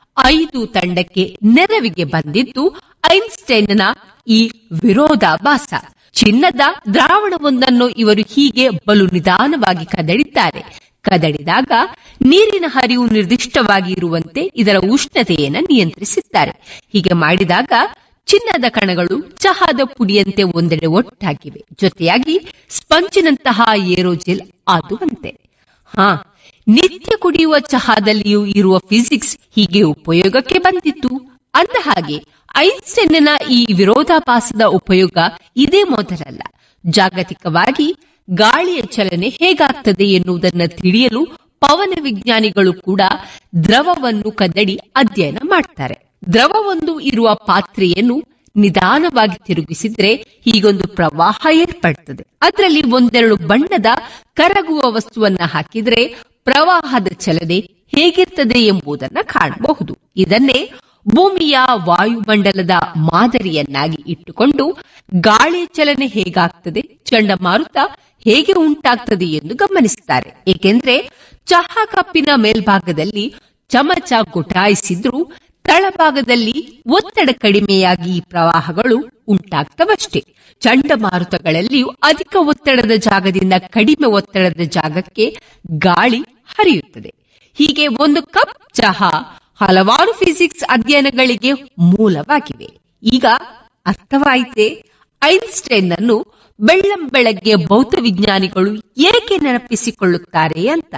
C: ಐದು ತಂಡಕ್ಕೆ ನೆರವಿಗೆ ಬಂದಿದ್ದು ಐನ್ಸ್ಟೈನ್ನ ಈ ವಿರೋಧಾಭಾಸ ಚಿನ್ನದ ದ್ರಾವಣವೊಂದನ್ನು ಇವರು ಹೀಗೆ ಬಲು ನಿಧಾನವಾಗಿ ಕದಡಿದ್ದಾರೆ ಕದಡಿದಾಗ ನೀರಿನ ಹರಿವು ನಿರ್ದಿಷ್ಟವಾಗಿ ಇರುವಂತೆ ಇದರ ಉಷ್ಣತೆಯನ್ನು ನಿಯಂತ್ರಿಸಿದ್ದಾರೆ ಹೀಗೆ ಮಾಡಿದಾಗ ಚಿನ್ನದ ಕಣಗಳು ಚಹಾದ ಪುಡಿಯಂತೆ ಒಂದೆಡೆ ಒಟ್ಟಾಗಿವೆ ಜೊತೆಯಾಗಿ ಸ್ಪಂಜಿನಂತಹ ಏರೋಜೆಲ್ ಆದುವಂತೆ ಹಾ ನಿತ್ಯ ಕುಡಿಯುವ ಚಹಾದಲ್ಲಿಯೂ ಇರುವ ಫಿಸಿಕ್ಸ್ ಹೀಗೆ ಉಪಯೋಗಕ್ಕೆ ಬಂದಿತ್ತು ಅಂದ ಹಾಗೆ ಐನ್ಸ್ಟೈನ್ನ ಈ ವಿರೋಧಾಭಾಸದ ಉಪಯೋಗ ಇದೇ ಮೊದಲಲ್ಲ ಜಾಗತಿಕವಾಗಿ ಗಾಳಿಯ ಚಲನೆ ಹೇಗಾಗ್ತದೆ ಎನ್ನುವುದನ್ನು ತಿಳಿಯಲು ಪವನ ವಿಜ್ಞಾನಿಗಳು ಕೂಡ ದ್ರವವನ್ನು ಕದಡಿ ಅಧ್ಯಯನ ಮಾಡ್ತಾರೆ ದ್ರವವೊಂದು ಇರುವ ಪಾತ್ರೆಯನ್ನು ನಿಧಾನವಾಗಿ ತಿರುಗಿಸಿದ್ರೆ ಹೀಗೊಂದು ಪ್ರವಾಹ ಏರ್ಪಡ್ತದೆ ಅದರಲ್ಲಿ ಒಂದೆರಡು ಬಣ್ಣದ ಕರಗುವ ವಸ್ತುವನ್ನ ಹಾಕಿದ್ರೆ ಪ್ರವಾಹದ ಚಲನೆ ಹೇಗಿರ್ತದೆ ಎಂಬುದನ್ನ ಕಾಣಬಹುದು ಇದನ್ನೇ ಭೂಮಿಯ ವಾಯುಮಂಡಲದ ಮಾದರಿಯನ್ನಾಗಿ ಇಟ್ಟುಕೊಂಡು ಗಾಳಿ ಚಲನೆ ಹೇಗಾಗ್ತದೆ ಚಂಡಮಾರುತ ಹೇಗೆ ಉಂಟಾಗ್ತದೆ ಎಂದು ಗಮನಿಸುತ್ತಾರೆ ಏಕೆಂದ್ರೆ ಚಹಾ ಕಪ್ಪಿನ ಮೇಲ್ಭಾಗದಲ್ಲಿ ಚಮಚ ಗೊಟಾಯಿಸಿದ್ರೂ ತಳಭಾಗದಲ್ಲಿ ಒತ್ತಡ ಕಡಿಮೆಯಾಗಿ ಈ ಪ್ರವಾಹಗಳು ಉಂಟಾಗ್ತವಷ್ಟೇ ಚಂಡಮಾರುತಗಳಲ್ಲಿಯೂ ಅಧಿಕ ಒತ್ತಡದ ಜಾಗದಿಂದ ಕಡಿಮೆ ಒತ್ತಡದ ಜಾಗಕ್ಕೆ ಗಾಳಿ ಹರಿಯುತ್ತದೆ ಹೀಗೆ ಒಂದು ಕಪ್ ಚಹಾ ಹಲವಾರು ಫಿಸಿಕ್ಸ್ ಅಧ್ಯಯನಗಳಿಗೆ ಮೂಲವಾಗಿವೆ ಈಗ ಅರ್ಥವಾಯಿತೆ ಐನ್ಸ್ಟೈನ್ ಅನ್ನು ಬೆಳ್ಳಂ ಬೆಳಗ್ಗೆ ಭೌತ ವಿಜ್ಞಾನಿಗಳು ಏಕೆ ನೆನಪಿಸಿಕೊಳ್ಳುತ್ತಾರೆ ಅಂತ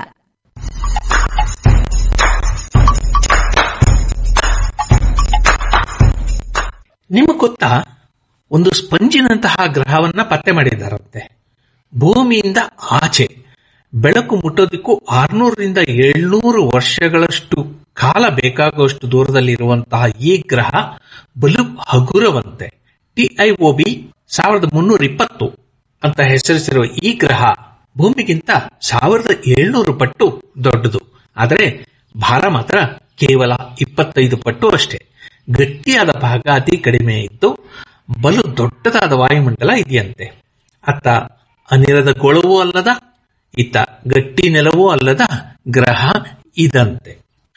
A: ನಿಮಗೆ ಗೊತ್ತಾ ಒಂದು ಸ್ಪಂಜಿನಂತಹ ಗ್ರಹವನ್ನ ಪತ್ತೆ ಮಾಡಿದ್ದಾರಂತೆ ಭೂಮಿಯಿಂದ ಆಚೆ ಬೆಳಕು ಮುಟ್ಟೋದಕ್ಕೂ ಆರ್ನೂರರಿಂದ ಏಳ್ನೂರು ವರ್ಷಗಳಷ್ಟು ಕಾಲ ಬೇಕಾಗುವಷ್ಟು ದೂರದಲ್ಲಿರುವಂತಹ ಈ ಗ್ರಹ ಬಲು ಹಗುರವಂತೆ ಟಿಐಒಬಿ ಸಾವಿರದ ಮುನ್ನೂರ ಇಪ್ಪತ್ತು ಅಂತ ಹೆಸರಿಸಿರುವ ಈ ಗ್ರಹ ಭೂಮಿಗಿಂತ ಸಾವಿರದ ಏಳ್ನೂರು ಪಟ್ಟು ದೊಡ್ಡದು ಆದರೆ ಭಾರ ಮಾತ್ರ ಕೇವಲ ಇಪ್ಪತ್ತೈದು ಪಟ್ಟು ಅಷ್ಟೇ ಗಟ್ಟಿಯಾದ ಭಾಗ ಅತಿ ಕಡಿಮೆ ಇದ್ದು ಬಲು ದೊಡ್ಡದಾದ ವಾಯುಮಂಡಲ ಇದೆಯಂತೆ ಅತ್ತ ಅನಿರದ ಗೋಳವೂ ಅಲ್ಲದ ಇತ್ತ ಗಟ್ಟಿ ನೆಲವೂ ಅಲ್ಲದ ಗ್ರಹ ಇದಂತೆ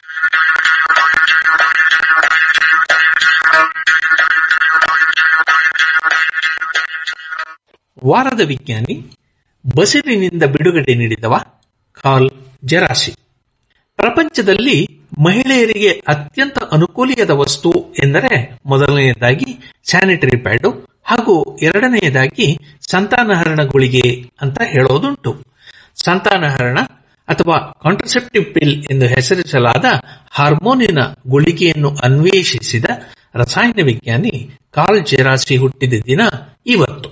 A: ವಾರದ ವಿಜ್ಞಾನಿ ಬಸಿರಿನಿಂದ ಬಿಡುಗಡೆ ನೀಡಿದವ ಕಾಲ್ ಜರಾಸಿ ಪ್ರಪಂಚದಲ್ಲಿ ಮಹಿಳೆಯರಿಗೆ ಅತ್ಯಂತ ಅನುಕೂಲಿಯಾದ ವಸ್ತು ಎಂದರೆ ಮೊದಲನೆಯದಾಗಿ ಸ್ಯಾನಿಟರಿ ಪ್ಯಾಡು ಹಾಗೂ ಎರಡನೆಯದಾಗಿ ಸಂತಾನಹರಣ ಗುಳಿಗೆ ಅಂತ ಹೇಳೋದುಂಟು ಸಂತಾನಹರಣ ಅಥವಾ ಕಾಂಟ್ರಸೆಪ್ಟಿವ್ ಪಿಲ್ ಎಂದು ಹೆಸರಿಸಲಾದ ಹಾರ್ಮೋನಿನ ಗುಳಿಗೆಯನ್ನು ಅನ್ವೇಷಿಸಿದ ರಸಾಯನ ವಿಜ್ಞಾನಿ ಕಾಲ್ ಜೆರಾಸಿ ಹುಟ್ಟಿದ ದಿನ ಇವತ್ತು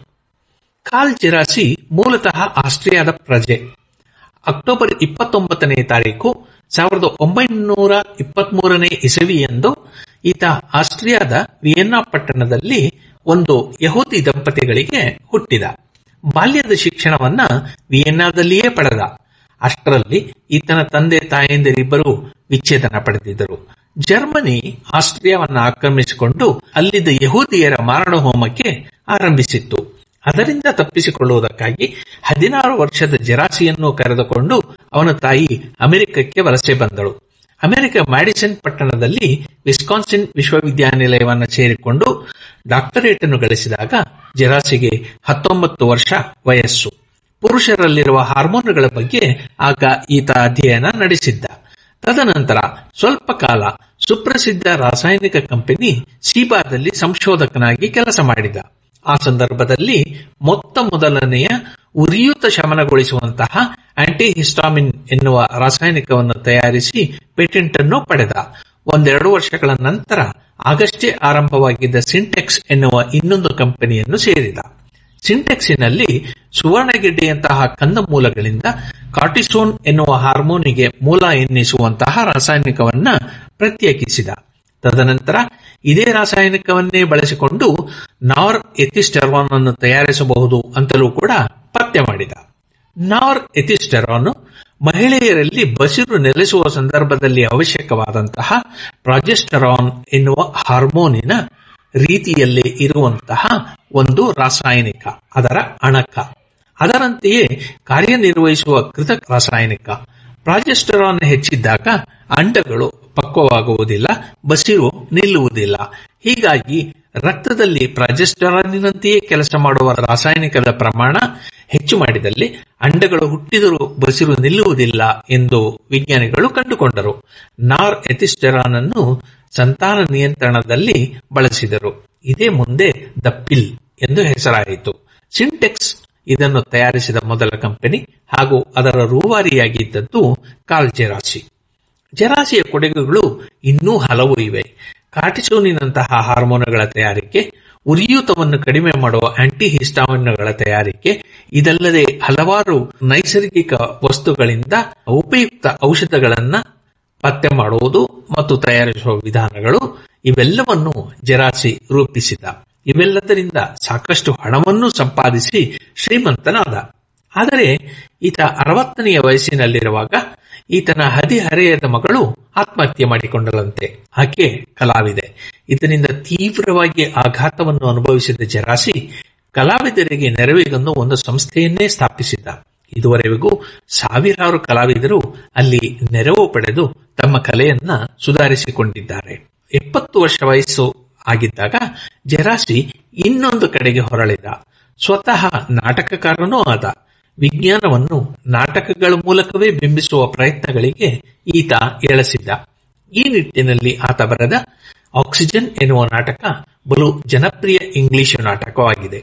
A: ಕಾಲ್ ಜೆರಾಸಿ ಮೂಲತಃ ಆಸ್ಟ್ರಿಯಾದ ಪ್ರಜೆ ಅಕ್ಟೋಬರ್ ಇಪ್ಪತ್ತೊಂಬತ್ತನೇ ತಾರೀಕು ಸಾವಿರದ ಒಂಬೈನೂರ ಇಪ್ಪತ್ಮೂರನೇ ಇಸವಿಯಂದು ಈತ ಆಸ್ಟ್ರಿಯಾದ ವಿಯೆನ್ನಾ ಪಟ್ಟಣದಲ್ಲಿ ಒಂದು ಯಹೂದಿ ದಂಪತಿಗಳಿಗೆ ಹುಟ್ಟಿದ ಬಾಲ್ಯದ ಶಿಕ್ಷಣವನ್ನ ವಿಯೆನ್ನಾದಲ್ಲಿಯೇ ಪಡೆದ ಅಷ್ಟರಲ್ಲಿ ಈತನ ತಂದೆ ತಾಯಂದಿರಿಬ್ಬರು ವಿಚ್ಛೇದನ ಪಡೆದಿದ್ದರು ಜರ್ಮನಿ ಆಸ್ಟ್ರಿಯಾವನ್ನು ಆಕ್ರಮಿಸಿಕೊಂಡು ಅಲ್ಲಿದ್ದ ಯಹೂದಿಯರ ಮಾರಣ ಹೋಮಕ್ಕೆ ಆರಂಭಿಸಿತ್ತು ಅದರಿಂದ ತಪ್ಪಿಸಿಕೊಳ್ಳುವುದಕ್ಕಾಗಿ ಹದಿನಾರು ವರ್ಷದ ಜರಾಸಿಯನ್ನು ಕರೆದುಕೊಂಡು ಅವನ ತಾಯಿ ಅಮೆರಿಕಕ್ಕೆ ವಲಸೆ ಬಂದಳು ಅಮೆರಿಕ ಮ್ಯಾಡಿಸನ್ ಪಟ್ಟಣದಲ್ಲಿ ವಿಸ್ಕಾನ್ಸಿನ್ ವಿಶ್ವವಿದ್ಯಾನಿಲಯವನ್ನು ಸೇರಿಕೊಂಡು ಡಾಕ್ಟರೇಟ್ ಅನ್ನು ಗಳಿಸಿದಾಗ ಜರಾಸಿಗೆ ಹತ್ತೊಂಬತ್ತು ವರ್ಷ ವಯಸ್ಸು ಪುರುಷರಲ್ಲಿರುವ ಹಾರ್ಮೋನುಗಳ ಬಗ್ಗೆ ಆಗ ಈತ ಅಧ್ಯಯನ ನಡೆಸಿದ್ದ ತದನಂತರ ಸ್ವಲ್ಪ ಕಾಲ ಸುಪ್ರಸಿದ್ಧ ರಾಸಾಯನಿಕ ಕಂಪನಿ ಸೀಬಾದಲ್ಲಿ ಸಂಶೋಧಕನಾಗಿ ಕೆಲಸ ಮಾಡಿದ ಆ ಸಂದರ್ಭದಲ್ಲಿ ಮೊತ್ತ ಮೊದಲನೆಯ ಉರಿಯೂತ ಶಮನಗೊಳಿಸುವಂತಹ ಆಂಟಿಹಿಸ್ಟಾಮಿನ್ ಎನ್ನುವ ರಾಸಾಯನಿಕವನ್ನು ತಯಾರಿಸಿ ಪೇಟೆಂಟ್ ಅನ್ನು ಪಡೆದ ಒಂದೆರಡು ವರ್ಷಗಳ ನಂತರ ಆಗಷ್ಟೇ ಆರಂಭವಾಗಿದ್ದ ಸಿಂಟೆಕ್ಸ್ ಎನ್ನುವ ಇನ್ನೊಂದು ಕಂಪನಿಯನ್ನು ಸೇರಿದ ಸಿಂಟೆಕ್ಸಿನಲ್ಲಿ ಸುವರ್ಣಗೆಡ್ಡೆಯಂತಹ ಕಂದಮೂಲಗಳಿಂದ ಕಾರ್ಟಿಸೋನ್ ಎನ್ನುವ ಹಾರ್ಮೋನಿಗೆ ಮೂಲ ಎನ್ನಿಸುವಂತಹ ರಾಸಾಯನಿಕವನ್ನ ಪ್ರತ್ಯೇಕಿಸಿದ ತದನಂತರ ಇದೇ ರಾಸಾಯನಿಕವನ್ನೇ ಬಳಸಿಕೊಂಡು ನಾರ್ ಎಥಿಸ್ಟೆರಾನ್ ಅನ್ನು ತಯಾರಿಸಬಹುದು ಅಂತಲೂ ಕೂಡ ಪತ್ತೆ ಮಾಡಿದ ನಾರ್ ಎಥಿಸ್ಟೆರಾನ್ ಮಹಿಳೆಯರಲ್ಲಿ ಬಸಿರು ನೆಲೆಸುವ ಸಂದರ್ಭದಲ್ಲಿ ಅವಶ್ಯಕವಾದಂತಹ ಪ್ರಾಜೆಸ್ಟರಾನ್ ಎನ್ನುವ ಹಾರ್ಮೋನಿನ ರೀತಿಯಲ್ಲೇ ಇರುವಂತಹ ಒಂದು ರಾಸಾಯನಿಕ ಅದರ ಅಣಕ ಅದರಂತೆಯೇ ಕಾರ್ಯನಿರ್ವಹಿಸುವ ಕೃತಕ ರಾಸಾಯನಿಕ ಪ್ರಾಜೆಸ್ಟರಾನ್ ಹೆಚ್ಚಿದ್ದಾಗ ಅಂಡಗಳು ಪಕ್ವವಾಗುವುದಿಲ್ಲ ಬಸಿರು ನಿಲ್ಲುವುದಿಲ್ಲ ಹೀಗಾಗಿ ರಕ್ತದಲ್ಲಿ ಪ್ರಾಜೆಸ್ಟರಾನಿನಂತೆಯೇ ಕೆಲಸ ಮಾಡುವ ರಾಸಾಯನಿಕದ ಪ್ರಮಾಣ ಹೆಚ್ಚು ಮಾಡಿದಲ್ಲಿ ಅಂಡಗಳು ಹುಟ್ಟಿದರೂ ಬಸಿರು ನಿಲ್ಲುವುದಿಲ್ಲ ಎಂದು ವಿಜ್ಞಾನಿಗಳು ಕಂಡುಕೊಂಡರು ನಾರ್ ಎಥಿಸ್ಟೆರಾನ್ ಅನ್ನು ಸಂತಾನ ನಿಯಂತ್ರಣದಲ್ಲಿ ಬಳಸಿದರು ಇದೇ ಮುಂದೆ ದ ಪಿಲ್ ಎಂದು ಹೆಸರಾಯಿತು ಸಿಂಟೆಕ್ಸ್ ಇದನ್ನು ತಯಾರಿಸಿದ ಮೊದಲ ಕಂಪನಿ ಹಾಗೂ ಅದರ ರೂವಾರಿಯಾಗಿದ್ದದ್ದು ಕಾಲ್ ಜೆರಾಸಿ ಜರಾಸಿಯ ಕೊಡುಗೆಗಳು ಇನ್ನೂ ಹಲವು ಇವೆ ಕಾರ್ಟಿಸೋನಿನಂತಹ ಹಾರ್ಮೋನುಗಳ ತಯಾರಿಕೆ ಉರಿಯೂತವನ್ನು ಕಡಿಮೆ ಮಾಡುವ ಆಂಟಿಹಿಸ್ಟಾಮಿನ್ಗಳ ತಯಾರಿಕೆ ಇದಲ್ಲದೆ ಹಲವಾರು ನೈಸರ್ಗಿಕ ವಸ್ತುಗಳಿಂದ ಉಪಯುಕ್ತ ಔಷಧಗಳನ್ನ ಪತ್ತೆ ಮಾಡುವುದು ಮತ್ತು ತಯಾರಿಸುವ ವಿಧಾನಗಳು ಇವೆಲ್ಲವನ್ನು ಜರಾಸಿ ರೂಪಿಸಿದ ಇವೆಲ್ಲದರಿಂದ ಸಾಕಷ್ಟು ಹಣವನ್ನು ಸಂಪಾದಿಸಿ ಶ್ರೀಮಂತನಾದ ಆದರೆ ಈತ ಅರವತ್ತನೆಯ ವಯಸ್ಸಿನಲ್ಲಿರುವಾಗ ಈತನ ಹದಿಹರೆಯದ ಮಗಳು ಆತ್ಮಹತ್ಯೆ ಮಾಡಿಕೊಂಡಳಂತೆ ಆಕೆ ಕಲಾವಿದೆ ಇದರಿಂದ ತೀವ್ರವಾಗಿ ಆಘಾತವನ್ನು ಅನುಭವಿಸಿದ ಜರಾಸಿ ಕಲಾವಿದರಿಗೆ ನೆರವಿಗೆಂದು ಒಂದು ಸಂಸ್ಥೆಯನ್ನೇ ಸ್ಥಾಪಿಸಿದ್ದ ಇದುವರೆಗೂ ಸಾವಿರಾರು ಕಲಾವಿದರು ಅಲ್ಲಿ ನೆರವು ಪಡೆದು ತಮ್ಮ ಕಲೆಯನ್ನ ಸುಧಾರಿಸಿಕೊಂಡಿದ್ದಾರೆ ಎಪ್ಪತ್ತು ವರ್ಷ ವಯಸ್ಸು ಆಗಿದ್ದಾಗ ಜರಾಸಿ ಇನ್ನೊಂದು ಕಡೆಗೆ ಹೊರಳಿದ ಸ್ವತಃ ನಾಟಕಕಾರನೂ ಆದ ವಿಜ್ಞಾನವನ್ನು ನಾಟಕಗಳ ಮೂಲಕವೇ ಬಿಂಬಿಸುವ ಪ್ರಯತ್ನಗಳಿಗೆ ಈತ ಎಳಸಿದ್ದ ಈ ನಿಟ್ಟಿನಲ್ಲಿ ಆತ ಬರೆದ ಆಕ್ಸಿಜನ್ ಎನ್ನುವ ನಾಟಕ ಬಲು ಜನಪ್ರಿಯ ಇಂಗ್ಲಿಷ್ ನಾಟಕವಾಗಿದೆ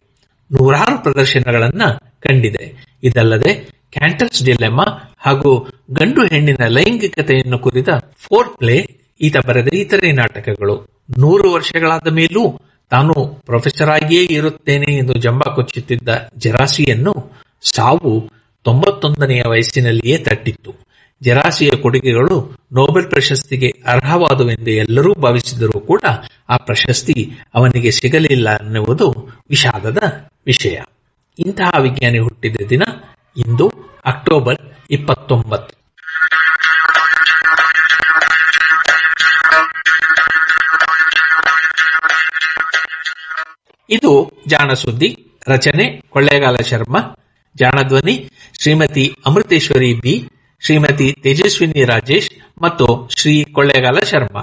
A: ನೂರಾರು ಪ್ರದರ್ಶನಗಳನ್ನ ಕಂಡಿದೆ ಇದಲ್ಲದೆ ಕ್ಯಾಂಟರ್ಸ್ ಡಿಲೆಮಾ ಹಾಗೂ ಗಂಡು ಹೆಣ್ಣಿನ ಲೈಂಗಿಕತೆಯನ್ನು ಕುರಿತ ಫೋರ್ ಪ್ಲೇ ಈತ ಬರೆದ ಇತರೆ ನಾಟಕಗಳು ನೂರು ವರ್ಷಗಳಾದ ಮೇಲೂ ತಾನು ಪ್ರೊಫೆಸರ್ ಆಗಿಯೇ ಇರುತ್ತೇನೆ ಎಂದು ಜಂಬ ಕೊಚ್ಚುತ್ತಿದ್ದ ಜರಾಸಿಯನ್ನು ಸಾವು ತೊಂಬತ್ತೊಂದನೆಯ ವಯಸ್ಸಿನಲ್ಲಿಯೇ ತಟ್ಟಿತ್ತು ಜರಾಸಿಯ ಕೊಡುಗೆಗಳು ನೊಬೆಲ್ ಪ್ರಶಸ್ತಿಗೆ ಅರ್ಹವಾದುವೆಂದು ಎಲ್ಲರೂ ಭಾವಿಸಿದರೂ ಕೂಡ ಆ ಪ್ರಶಸ್ತಿ ಅವನಿಗೆ ಸಿಗಲಿಲ್ಲ ಎನ್ನುವುದು ವಿಷಾದದ ವಿಷಯ ಇಂತಹ ವಿಜ್ಞಾನಿ ಹುಟ್ಟಿದ ದಿನ ಇಂದು ಅಕ್ಟೋಬರ್ ಇಪ್ಪತ್ತೊಂಬತ್ತು ಇದು ಜಾಣ ಸುದ್ದಿ ರಚನೆ ಕೊಳ್ಳೇಗಾಲ ಶರ್ಮಾ ಜಾಣಧ್ವನಿ ಶ್ರೀಮತಿ ಅಮೃತೇಶ್ವರಿ ಬಿ ಶ್ರೀಮತಿ ತೇಜಸ್ವಿನಿ ರಾಜೇಶ್ ಮತ್ತು ಶ್ರೀ ಕೊಳ್ಳೇಗಾಲ ಶರ್ಮಾ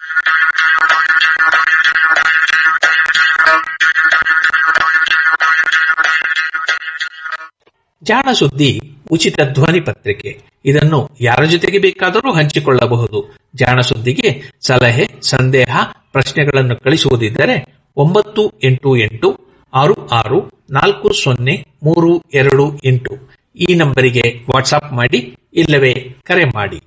A: ಜಾಣ ಸುದ್ದಿ ಉಚಿತ ಧ್ವನಿ ಪತ್ರಿಕೆ ಇದನ್ನು ಯಾರ ಜೊತೆಗೆ ಬೇಕಾದರೂ ಹಂಚಿಕೊಳ್ಳಬಹುದು ಜಾಣ ಸುದ್ದಿಗೆ ಸಲಹೆ ಸಂದೇಹ ಪ್ರಶ್ನೆಗಳನ್ನು ಕಳಿಸುವುದಿದ್ದರೆ ಒಂಬತ್ತು ಎಂಟು ಎಂಟು ಆರು ಆರು ನಾಲ್ಕು ಸೊನ್ನೆ ಮೂರು ಎರಡು ಎಂಟು ಈ ನಂಬರಿಗೆ ವಾಟ್ಸಾಪ್ ಮಾಡಿ ಇಲ್ಲವೇ ಕರೆ ಮಾಡಿ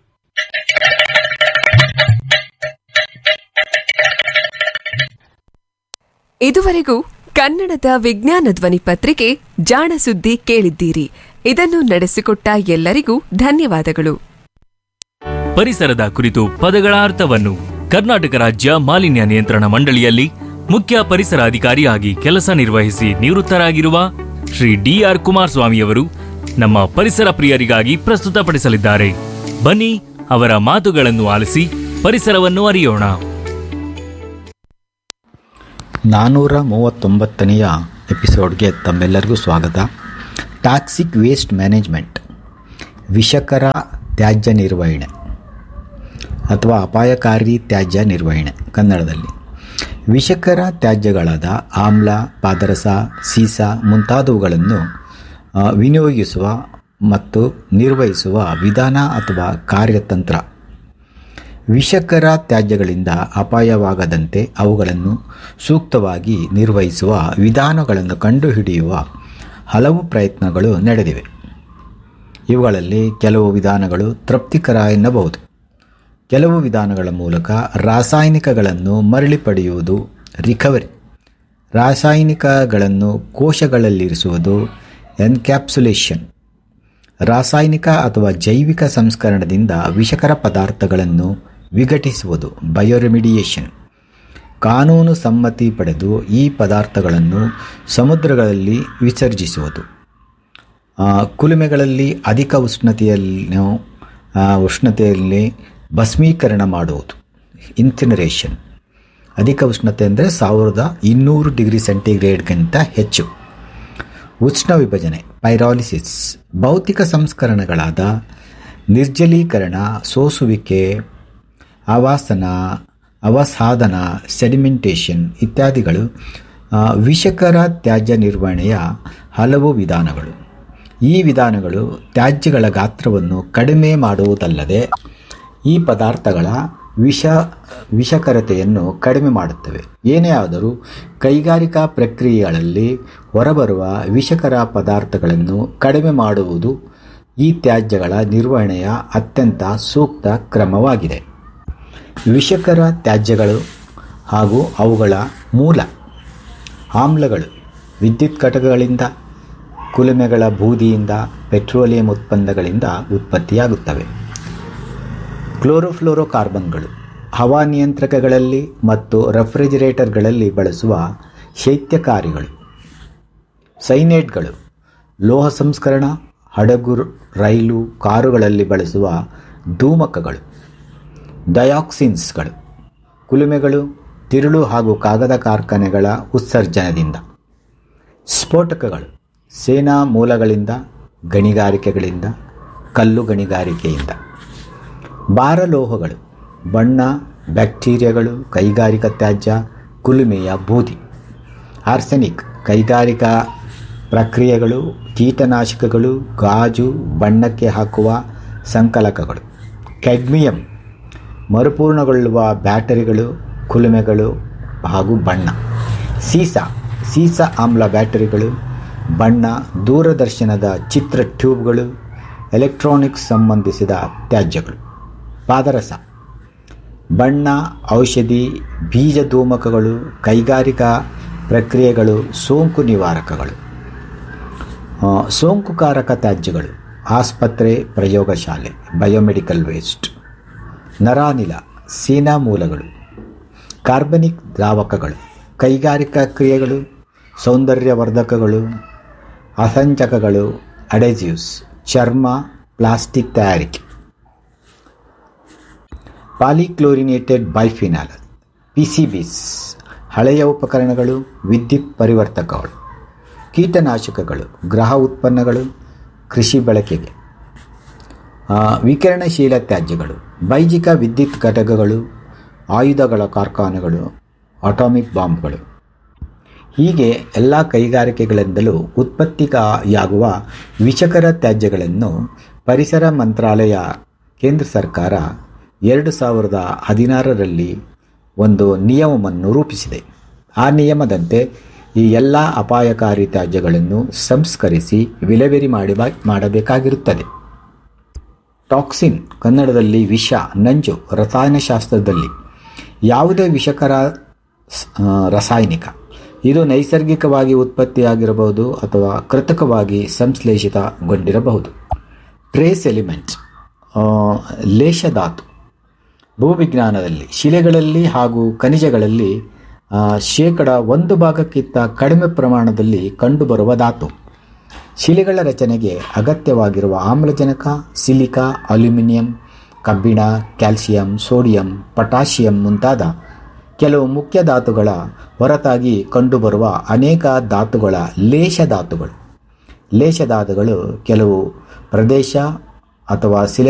D: ಇದುವರೆಗೂ ಕನ್ನಡದ ವಿಜ್ಞಾನ ಧ್ವನಿ ಪತ್ರಿಕೆ ಜಾಣ ಸುದ್ದಿ ಕೇಳಿದ್ದೀರಿ ಇದನ್ನು ನಡೆಸಿಕೊಟ್ಟ ಎಲ್ಲರಿಗೂ ಧನ್ಯವಾದಗಳು
E: ಪರಿಸರದ ಕುರಿತು ಪದಗಳ ಅರ್ಥವನ್ನು ಕರ್ನಾಟಕ ರಾಜ್ಯ ಮಾಲಿನ್ಯ ನಿಯಂತ್ರಣ ಮಂಡಳಿಯಲ್ಲಿ ಮುಖ್ಯ ಪರಿಸರ ಅಧಿಕಾರಿಯಾಗಿ ಕೆಲಸ ನಿರ್ವಹಿಸಿ ನಿವೃತ್ತರಾಗಿರುವ ಶ್ರೀ ಡಿಆರ್ ಕುಮಾರಸ್ವಾಮಿಯವರು ನಮ್ಮ ಪರಿಸರ ಪ್ರಿಯರಿಗಾಗಿ ಪ್ರಸ್ತುತಪಡಿಸಲಿದ್ದಾರೆ ಬನ್ನಿ ಅವರ ಮಾತುಗಳನ್ನು ಆಲಿಸಿ ಪರಿಸರವನ್ನು ಅರಿಯೋಣ
F: ನಾನ್ನೂರ ಮೂವತ್ತೊಂಬತ್ತನೆಯ ಎಪಿಸೋಡ್ಗೆ ತಮ್ಮೆಲ್ಲರಿಗೂ ಸ್ವಾಗತ ಟಾಕ್ಸಿಕ್ ವೇಸ್ಟ್ ಮ್ಯಾನೇಜ್ಮೆಂಟ್ ವಿಷಕರ ತ್ಯಾಜ್ಯ ನಿರ್ವಹಣೆ ಅಥವಾ ಅಪಾಯಕಾರಿ ತ್ಯಾಜ್ಯ ನಿರ್ವಹಣೆ ಕನ್ನಡದಲ್ಲಿ ವಿಷಕರ ತ್ಯಾಜ್ಯಗಳಾದ ಆಮ್ಲ ಪಾದರಸ ಸೀಸ ಮುಂತಾದವುಗಳನ್ನು ಆ, ವಿನಿಯೋಗಿಸುವ ಮತ್ತು ನಿರ್ವಹಿಸುವ ವಿಧಾನ ಅಥವಾ ಕಾರ್ಯತಂತ್ರ ವಿಷಕರ ತ್ಯಾಜ್ಯಗಳಿಂದ ಅಪಾಯವಾಗದಂತೆ ಅವುಗಳನ್ನು ಸೂಕ್ತವಾಗಿ ನಿರ್ವಹಿಸುವ ವಿಧಾನಗಳನ್ನು ಕಂಡುಹಿಡಿಯುವ ಹಲವು ಪ್ರಯತ್ನಗಳು ನಡೆದಿವೆ ಇವುಗಳಲ್ಲಿ ಕೆಲವು ವಿಧಾನಗಳು ತೃಪ್ತಿಕರ ಎನ್ನಬಹುದು ಕೆಲವು ವಿಧಾನಗಳ ಮೂಲಕ ರಾಸಾಯನಿಕಗಳನ್ನು ಮರಳಿ ಪಡೆಯುವುದು ರಿಕವರಿ ರಾಸಾಯನಿಕಗಳನ್ನು ಕೋಶಗಳಲ್ಲಿರಿಸುವುದು ಎನ್ಕ್ಯಾಪ್ಸುಲೇಷನ್ ರಾಸಾಯನಿಕ ಅಥವಾ ಜೈವಿಕ ಸಂಸ್ಕರಣದಿಂದ ವಿಷಕರ ಪದಾರ್ಥಗಳನ್ನು ವಿಘಟಿಸುವುದು ಬಯೋರೆಮಿಡಿಯೇಷನ್ ಕಾನೂನು ಸಮ್ಮತಿ ಪಡೆದು ಈ ಪದಾರ್ಥಗಳನ್ನು ಸಮುದ್ರಗಳಲ್ಲಿ ವಿಸರ್ಜಿಸುವುದು ಆ, ಕುಲುಮೆಗಳಲ್ಲಿ ಅಧಿಕ ಉಷ್ಣತೆಯನ್ನು ಆ, ಉಷ್ಣತೆಯಲ್ಲಿ ಭಸ್ಮೀಕರಣ ಮಾಡುವುದು ಇನ್ಸಿನರೇಷನ್ ಅಧಿಕ ಉಷ್ಣತೆ ಅಂದರೆ ಸಾವಿರದ ಇನ್ನೂರು ಡಿಗ್ರಿ ಸೆಂಟಿಗ್ರೇಡ್ಗಿಂತ ಹೆಚ್ಚು ಉಷ್ಣ ವಿಭಜನೆ ಪೈರಾಲಿಸಿಸ್ ಭೌತಿಕ ಸಂಸ್ಕರಣಗಳಾದ ನಿರ್ಜಲೀಕರಣ ಸೋಸುವಿಕೆ ಆವಾಸನ ಅವಸಾಧನ ಸೆಡಿಮೆಂಟೇಷನ್ ಇತ್ಯಾದಿಗಳು ಆ, ವಿಷಕರ ತ್ಯಾಜ್ಯ ನಿರ್ವಹಣೆಯ ಹಲವು ವಿಧಾನಗಳು ಈ ವಿಧಾನಗಳು ತ್ಯಾಜ್ಯಗಳ ಗಾತ್ರವನ್ನು ಕಡಿಮೆ ಮಾಡುವುದಲ್ಲದೆ ಈ ಪದಾರ್ಥಗಳ ವಿಷ ವಿಷಕರತೆಯನ್ನು ಕಡಿಮೆ ಮಾಡುತ್ತವೆ ಏನೇ ಆದರೂ ಕೈಗಾರಿಕಾ ಪ್ರಕ್ರಿಯೆಗಳಲ್ಲಿ ಹೊರಬರುವ ವಿಷಕರ ಪದಾರ್ಥಗಳನ್ನು ಕಡಿಮೆ ಮಾಡುವುದು ಈ ತ್ಯಾಜ್ಯಗಳ ನಿರ್ವಹಣೆಯ ಅತ್ಯಂತ ಸೂಕ್ತ ಕ್ರಮವಾಗಿದೆ ವಿಷಕರ ತ್ಯಾಜ್ಯಗಳು ಹಾಗೂ ಅವುಗಳ ಮೂಲ ಆಮ್ಲಗಳು ವಿದ್ಯುತ್ ಘಟಕಗಳಿಂದ ಕುಲುಮೆಗಳ ಬೂದಿಯಿಂದ ಪೆಟ್ರೋಲಿಯಂ ಉತ್ಪನ್ನಗಳಿಂದ ಉತ್ಪತ್ತಿಯಾಗುತ್ತವೆ ಕ್ಲೋರೋಫ್ಲೋರೋಕಾರ್ಬನ್ಗಳು ಹವಾ ನಿಯಂತ್ರಕಗಳಲ್ಲಿ ಮತ್ತು ರೆಫ್ರಿಜಿರೇಟರ್ಗಳಲ್ಲಿ ಬಳಸುವ ಶೈತ್ಯಕಾರಿಗಳು ಸೈನೇಟ್ಗಳು ಲೋಹ ಸಂಸ್ಕರಣ ಹಡಗು ರೈಲು ಕಾರುಗಳಲ್ಲಿ ಬಳಸುವ ಧೂಮಕಗಳು ಡಯಾಕ್ಸಿನ್ಸ್ಗಳು ಕುಲುಮೆಗಳು ತಿರುಳು ಹಾಗೂ ಕಾಗದ ಕಾರ್ಖಾನೆಗಳ ಉತ್ಸರ್ಜನದಿಂದ ಸ್ಫೋಟಕಗಳು ಸೇನಾ ಮೂಲಗಳಿಂದ ಗಣಿಗಾರಿಕೆಗಳಿಂದ ಕಲ್ಲು ಗಣಿಗಾರಿಕೆಯಿಂದ ಭಾರಲೋಹಗಳು ಬಣ್ಣ ಬ್ಯಾಕ್ಟೀರಿಯಾಗಳು ಕೈಗಾರಿಕಾ ತ್ಯಾಜ್ಯ ಕುಲುಮೆಯ ಬೂದಿ ಆರ್ಸೆನಿಕ್ ಕೈಗಾರಿಕಾ ಪ್ರಕ್ರಿಯೆಗಳು ಕೀಟನಾಶಕಗಳು ಗಾಜು ಬಣ್ಣಕ್ಕೆ ಹಾಕುವ ಸಂಕಲಕಗಳು ಕೆಡ್ಮಿಯಂ ಮರುಪೂರ್ಣಗೊಳ್ಳುವ ಬ್ಯಾಟರಿಗಳು ಕುಲುಮೆಗಳು ಹಾಗೂ ಬಣ್ಣ ಸೀಸ ಸೀಸ ಆಮ್ಲ ಬ್ಯಾಟರಿಗಳು ಬಣ್ಣ ದೂರದರ್ಶನದ ಚಿತ್ರ ಟ್ಯೂಬ್ಗಳು ಎಲೆಕ್ಟ್ರಾನಿಕ್ಸ್ ಸಂಬಂಧಿಸಿದ ತ್ಯಾಜ್ಯಗಳು ಪಾದರಸ ಬಣ್ಣ ಔಷಧಿ ಬೀಜ ಧೂಮಕಗಳು ಕೈಗಾರಿಕಾ ಪ್ರಕ್ರಿಯೆಗಳು ಸೋಂಕು ನಿವಾರಕಗಳು ಆ, ಸೋಂಕುಕಾರಕ ತ್ಯಾಜ್ಯಗಳು ಆಸ್ಪತ್ರೆ ಪ್ರಯೋಗಶಾಲೆ ಬಯೋಮೆಡಿಕಲ್ ವೇಸ್ಟ್ ನರಾನಿಲ ಸೇನಾ ಮೂಲಗಳು ಕಾರ್ಬನಿಕ್ ದ್ರಾವಕಗಳು ಕೈಗಾರಿಕಾ ಕ್ರಿಯೆಗಳು ಸೌಂದರ್ಯವರ್ಧಕಗಳು ಅಸಂಚಕಗಳು ಅಡೆಸಿವ್ಸ್ ಚರ್ಮ ಪ್ಲಾಸ್ಟಿಕ್ ತಯಾರಿಕೆ ಪಾಲಿಕ್ಲೋರಿನೇಟೆಡ್ ಬೈಫಿನಾಲ್ ಪಿಸಿಬಿಸ್ ಹಳೆಯ ಉಪಕರಣಗಳು ವಿದ್ಯುತ್ ಪರಿವರ್ತಕಗಳು ಕೀಟನಾಶಕಗಳು ಗೃಹ ಉತ್ಪನ್ನಗಳು ಕೃಷಿ ಬಳಕೆಗೆ ಆ, ವಿಕಿರಣಶೀಲ ತ್ಯಾಜ್ಯಗಳು ಬೈಜಿಕ ವಿದ್ಯುತ್ ಘಟಕಗಳು ಆಯುಧಗಳ ಕಾರ್ಖಾನೆಗಳು ಅಟಾಮಿಕ್ ಬಾಂಬ್ಗಳು ಹೀಗೆ ಎಲ್ಲ ಕೈಗಾರಿಕೆಗಳಿಂದಲೂ ಉತ್ಪತ್ತಿಯಾಗುವ ವಿಷಕರ ತ್ಯಾಜ್ಯಗಳನ್ನು ಪರಿಸರ ಮಂತ್ರಾಲಯ ಕೇಂದ್ರ ಸರ್ಕಾರ ಎರಡು ಸಾವಿರದ ಹದಿನಾರರಲ್ಲಿ ಒಂದು ನಿಯಮವನ್ನು ರೂಪಿಸಿದೆ ಆ ನಿಯಮದಂತೆ ಈ ಎಲ್ಲ ಅಪಾಯಕಾರಿ ತ್ಯಾಜ್ಯಗಳನ್ನು ಸಂಸ್ಕರಿಸಿ ವಿಲೇವಾರಿ ಮಾಡಿ ಮಾಡಬೇಕಾಗಿರುತ್ತದೆ ಟಾಕ್ಸಿನ್ ಕನ್ನಡದಲ್ಲಿ ವಿಷ ನಂಜು ರಸಾಯನಶಾಸ್ತ್ರದಲ್ಲಿ ಯಾವುದೇ ವಿಷಕರ ಸ್- ಆ, ರಾಸಾಯನಿಕ ಇದು ನೈಸರ್ಗಿಕವಾಗಿ ಉತ್ಪತ್ತಿಯಾಗಿರಬಹುದು ಅಥವಾ ಕೃತಕವಾಗಿ ಸಂಶ್ಲೇಷಿತಗೊಂಡಿರಬಹುದು ಟ್ರೇಸ್ ಎಲಿಮೆಂಟ್ಸ್ ಲೇಷಧಾತು ಭೂವಿಜ್ಞಾನದಲ್ಲಿ ಶಿಲೆಗಳಲ್ಲಿ ಹಾಗೂ ಖನಿಜಗಳಲ್ಲಿ ಆ, ಶೇಕಡ ಒಂದು ಭಾಗಕ್ಕಿಂತ ಕಡಿಮೆ ಪ್ರಮಾಣದಲ್ಲಿ ಕಂಡುಬರುವ ಧಾತು ಶಿಲೆಗಳ ರಚನೆಗೆ ಅಗತ್ಯವಾಗಿರುವ ಆಮ್ಲಜನಕ ಸಿಲಿಕಾ ಅಲ್ಯೂಮಿನಿಯಂ ಕಬ್ಬಿಣ ಕ್ಯಾಲ್ಸಿಯಂ ಸೋಡಿಯಂ ಪೊಟ್ಯಾಷಿಯಂ ಮುಂತಾದ ಕೆಲವು ಮುಖ್ಯ ಧಾತುಗಳ ಹೊರತಾಗಿ ಕಂಡುಬರುವ ಅನೇಕ ಧಾತುಗಳ ಲೇಷ ಧಾತುಗಳು ಲೇಷ ಧಾತುಗಳು ಕೆಲವು ಪ್ರದೇಶ ಅಥವಾ ಶಿಲೆ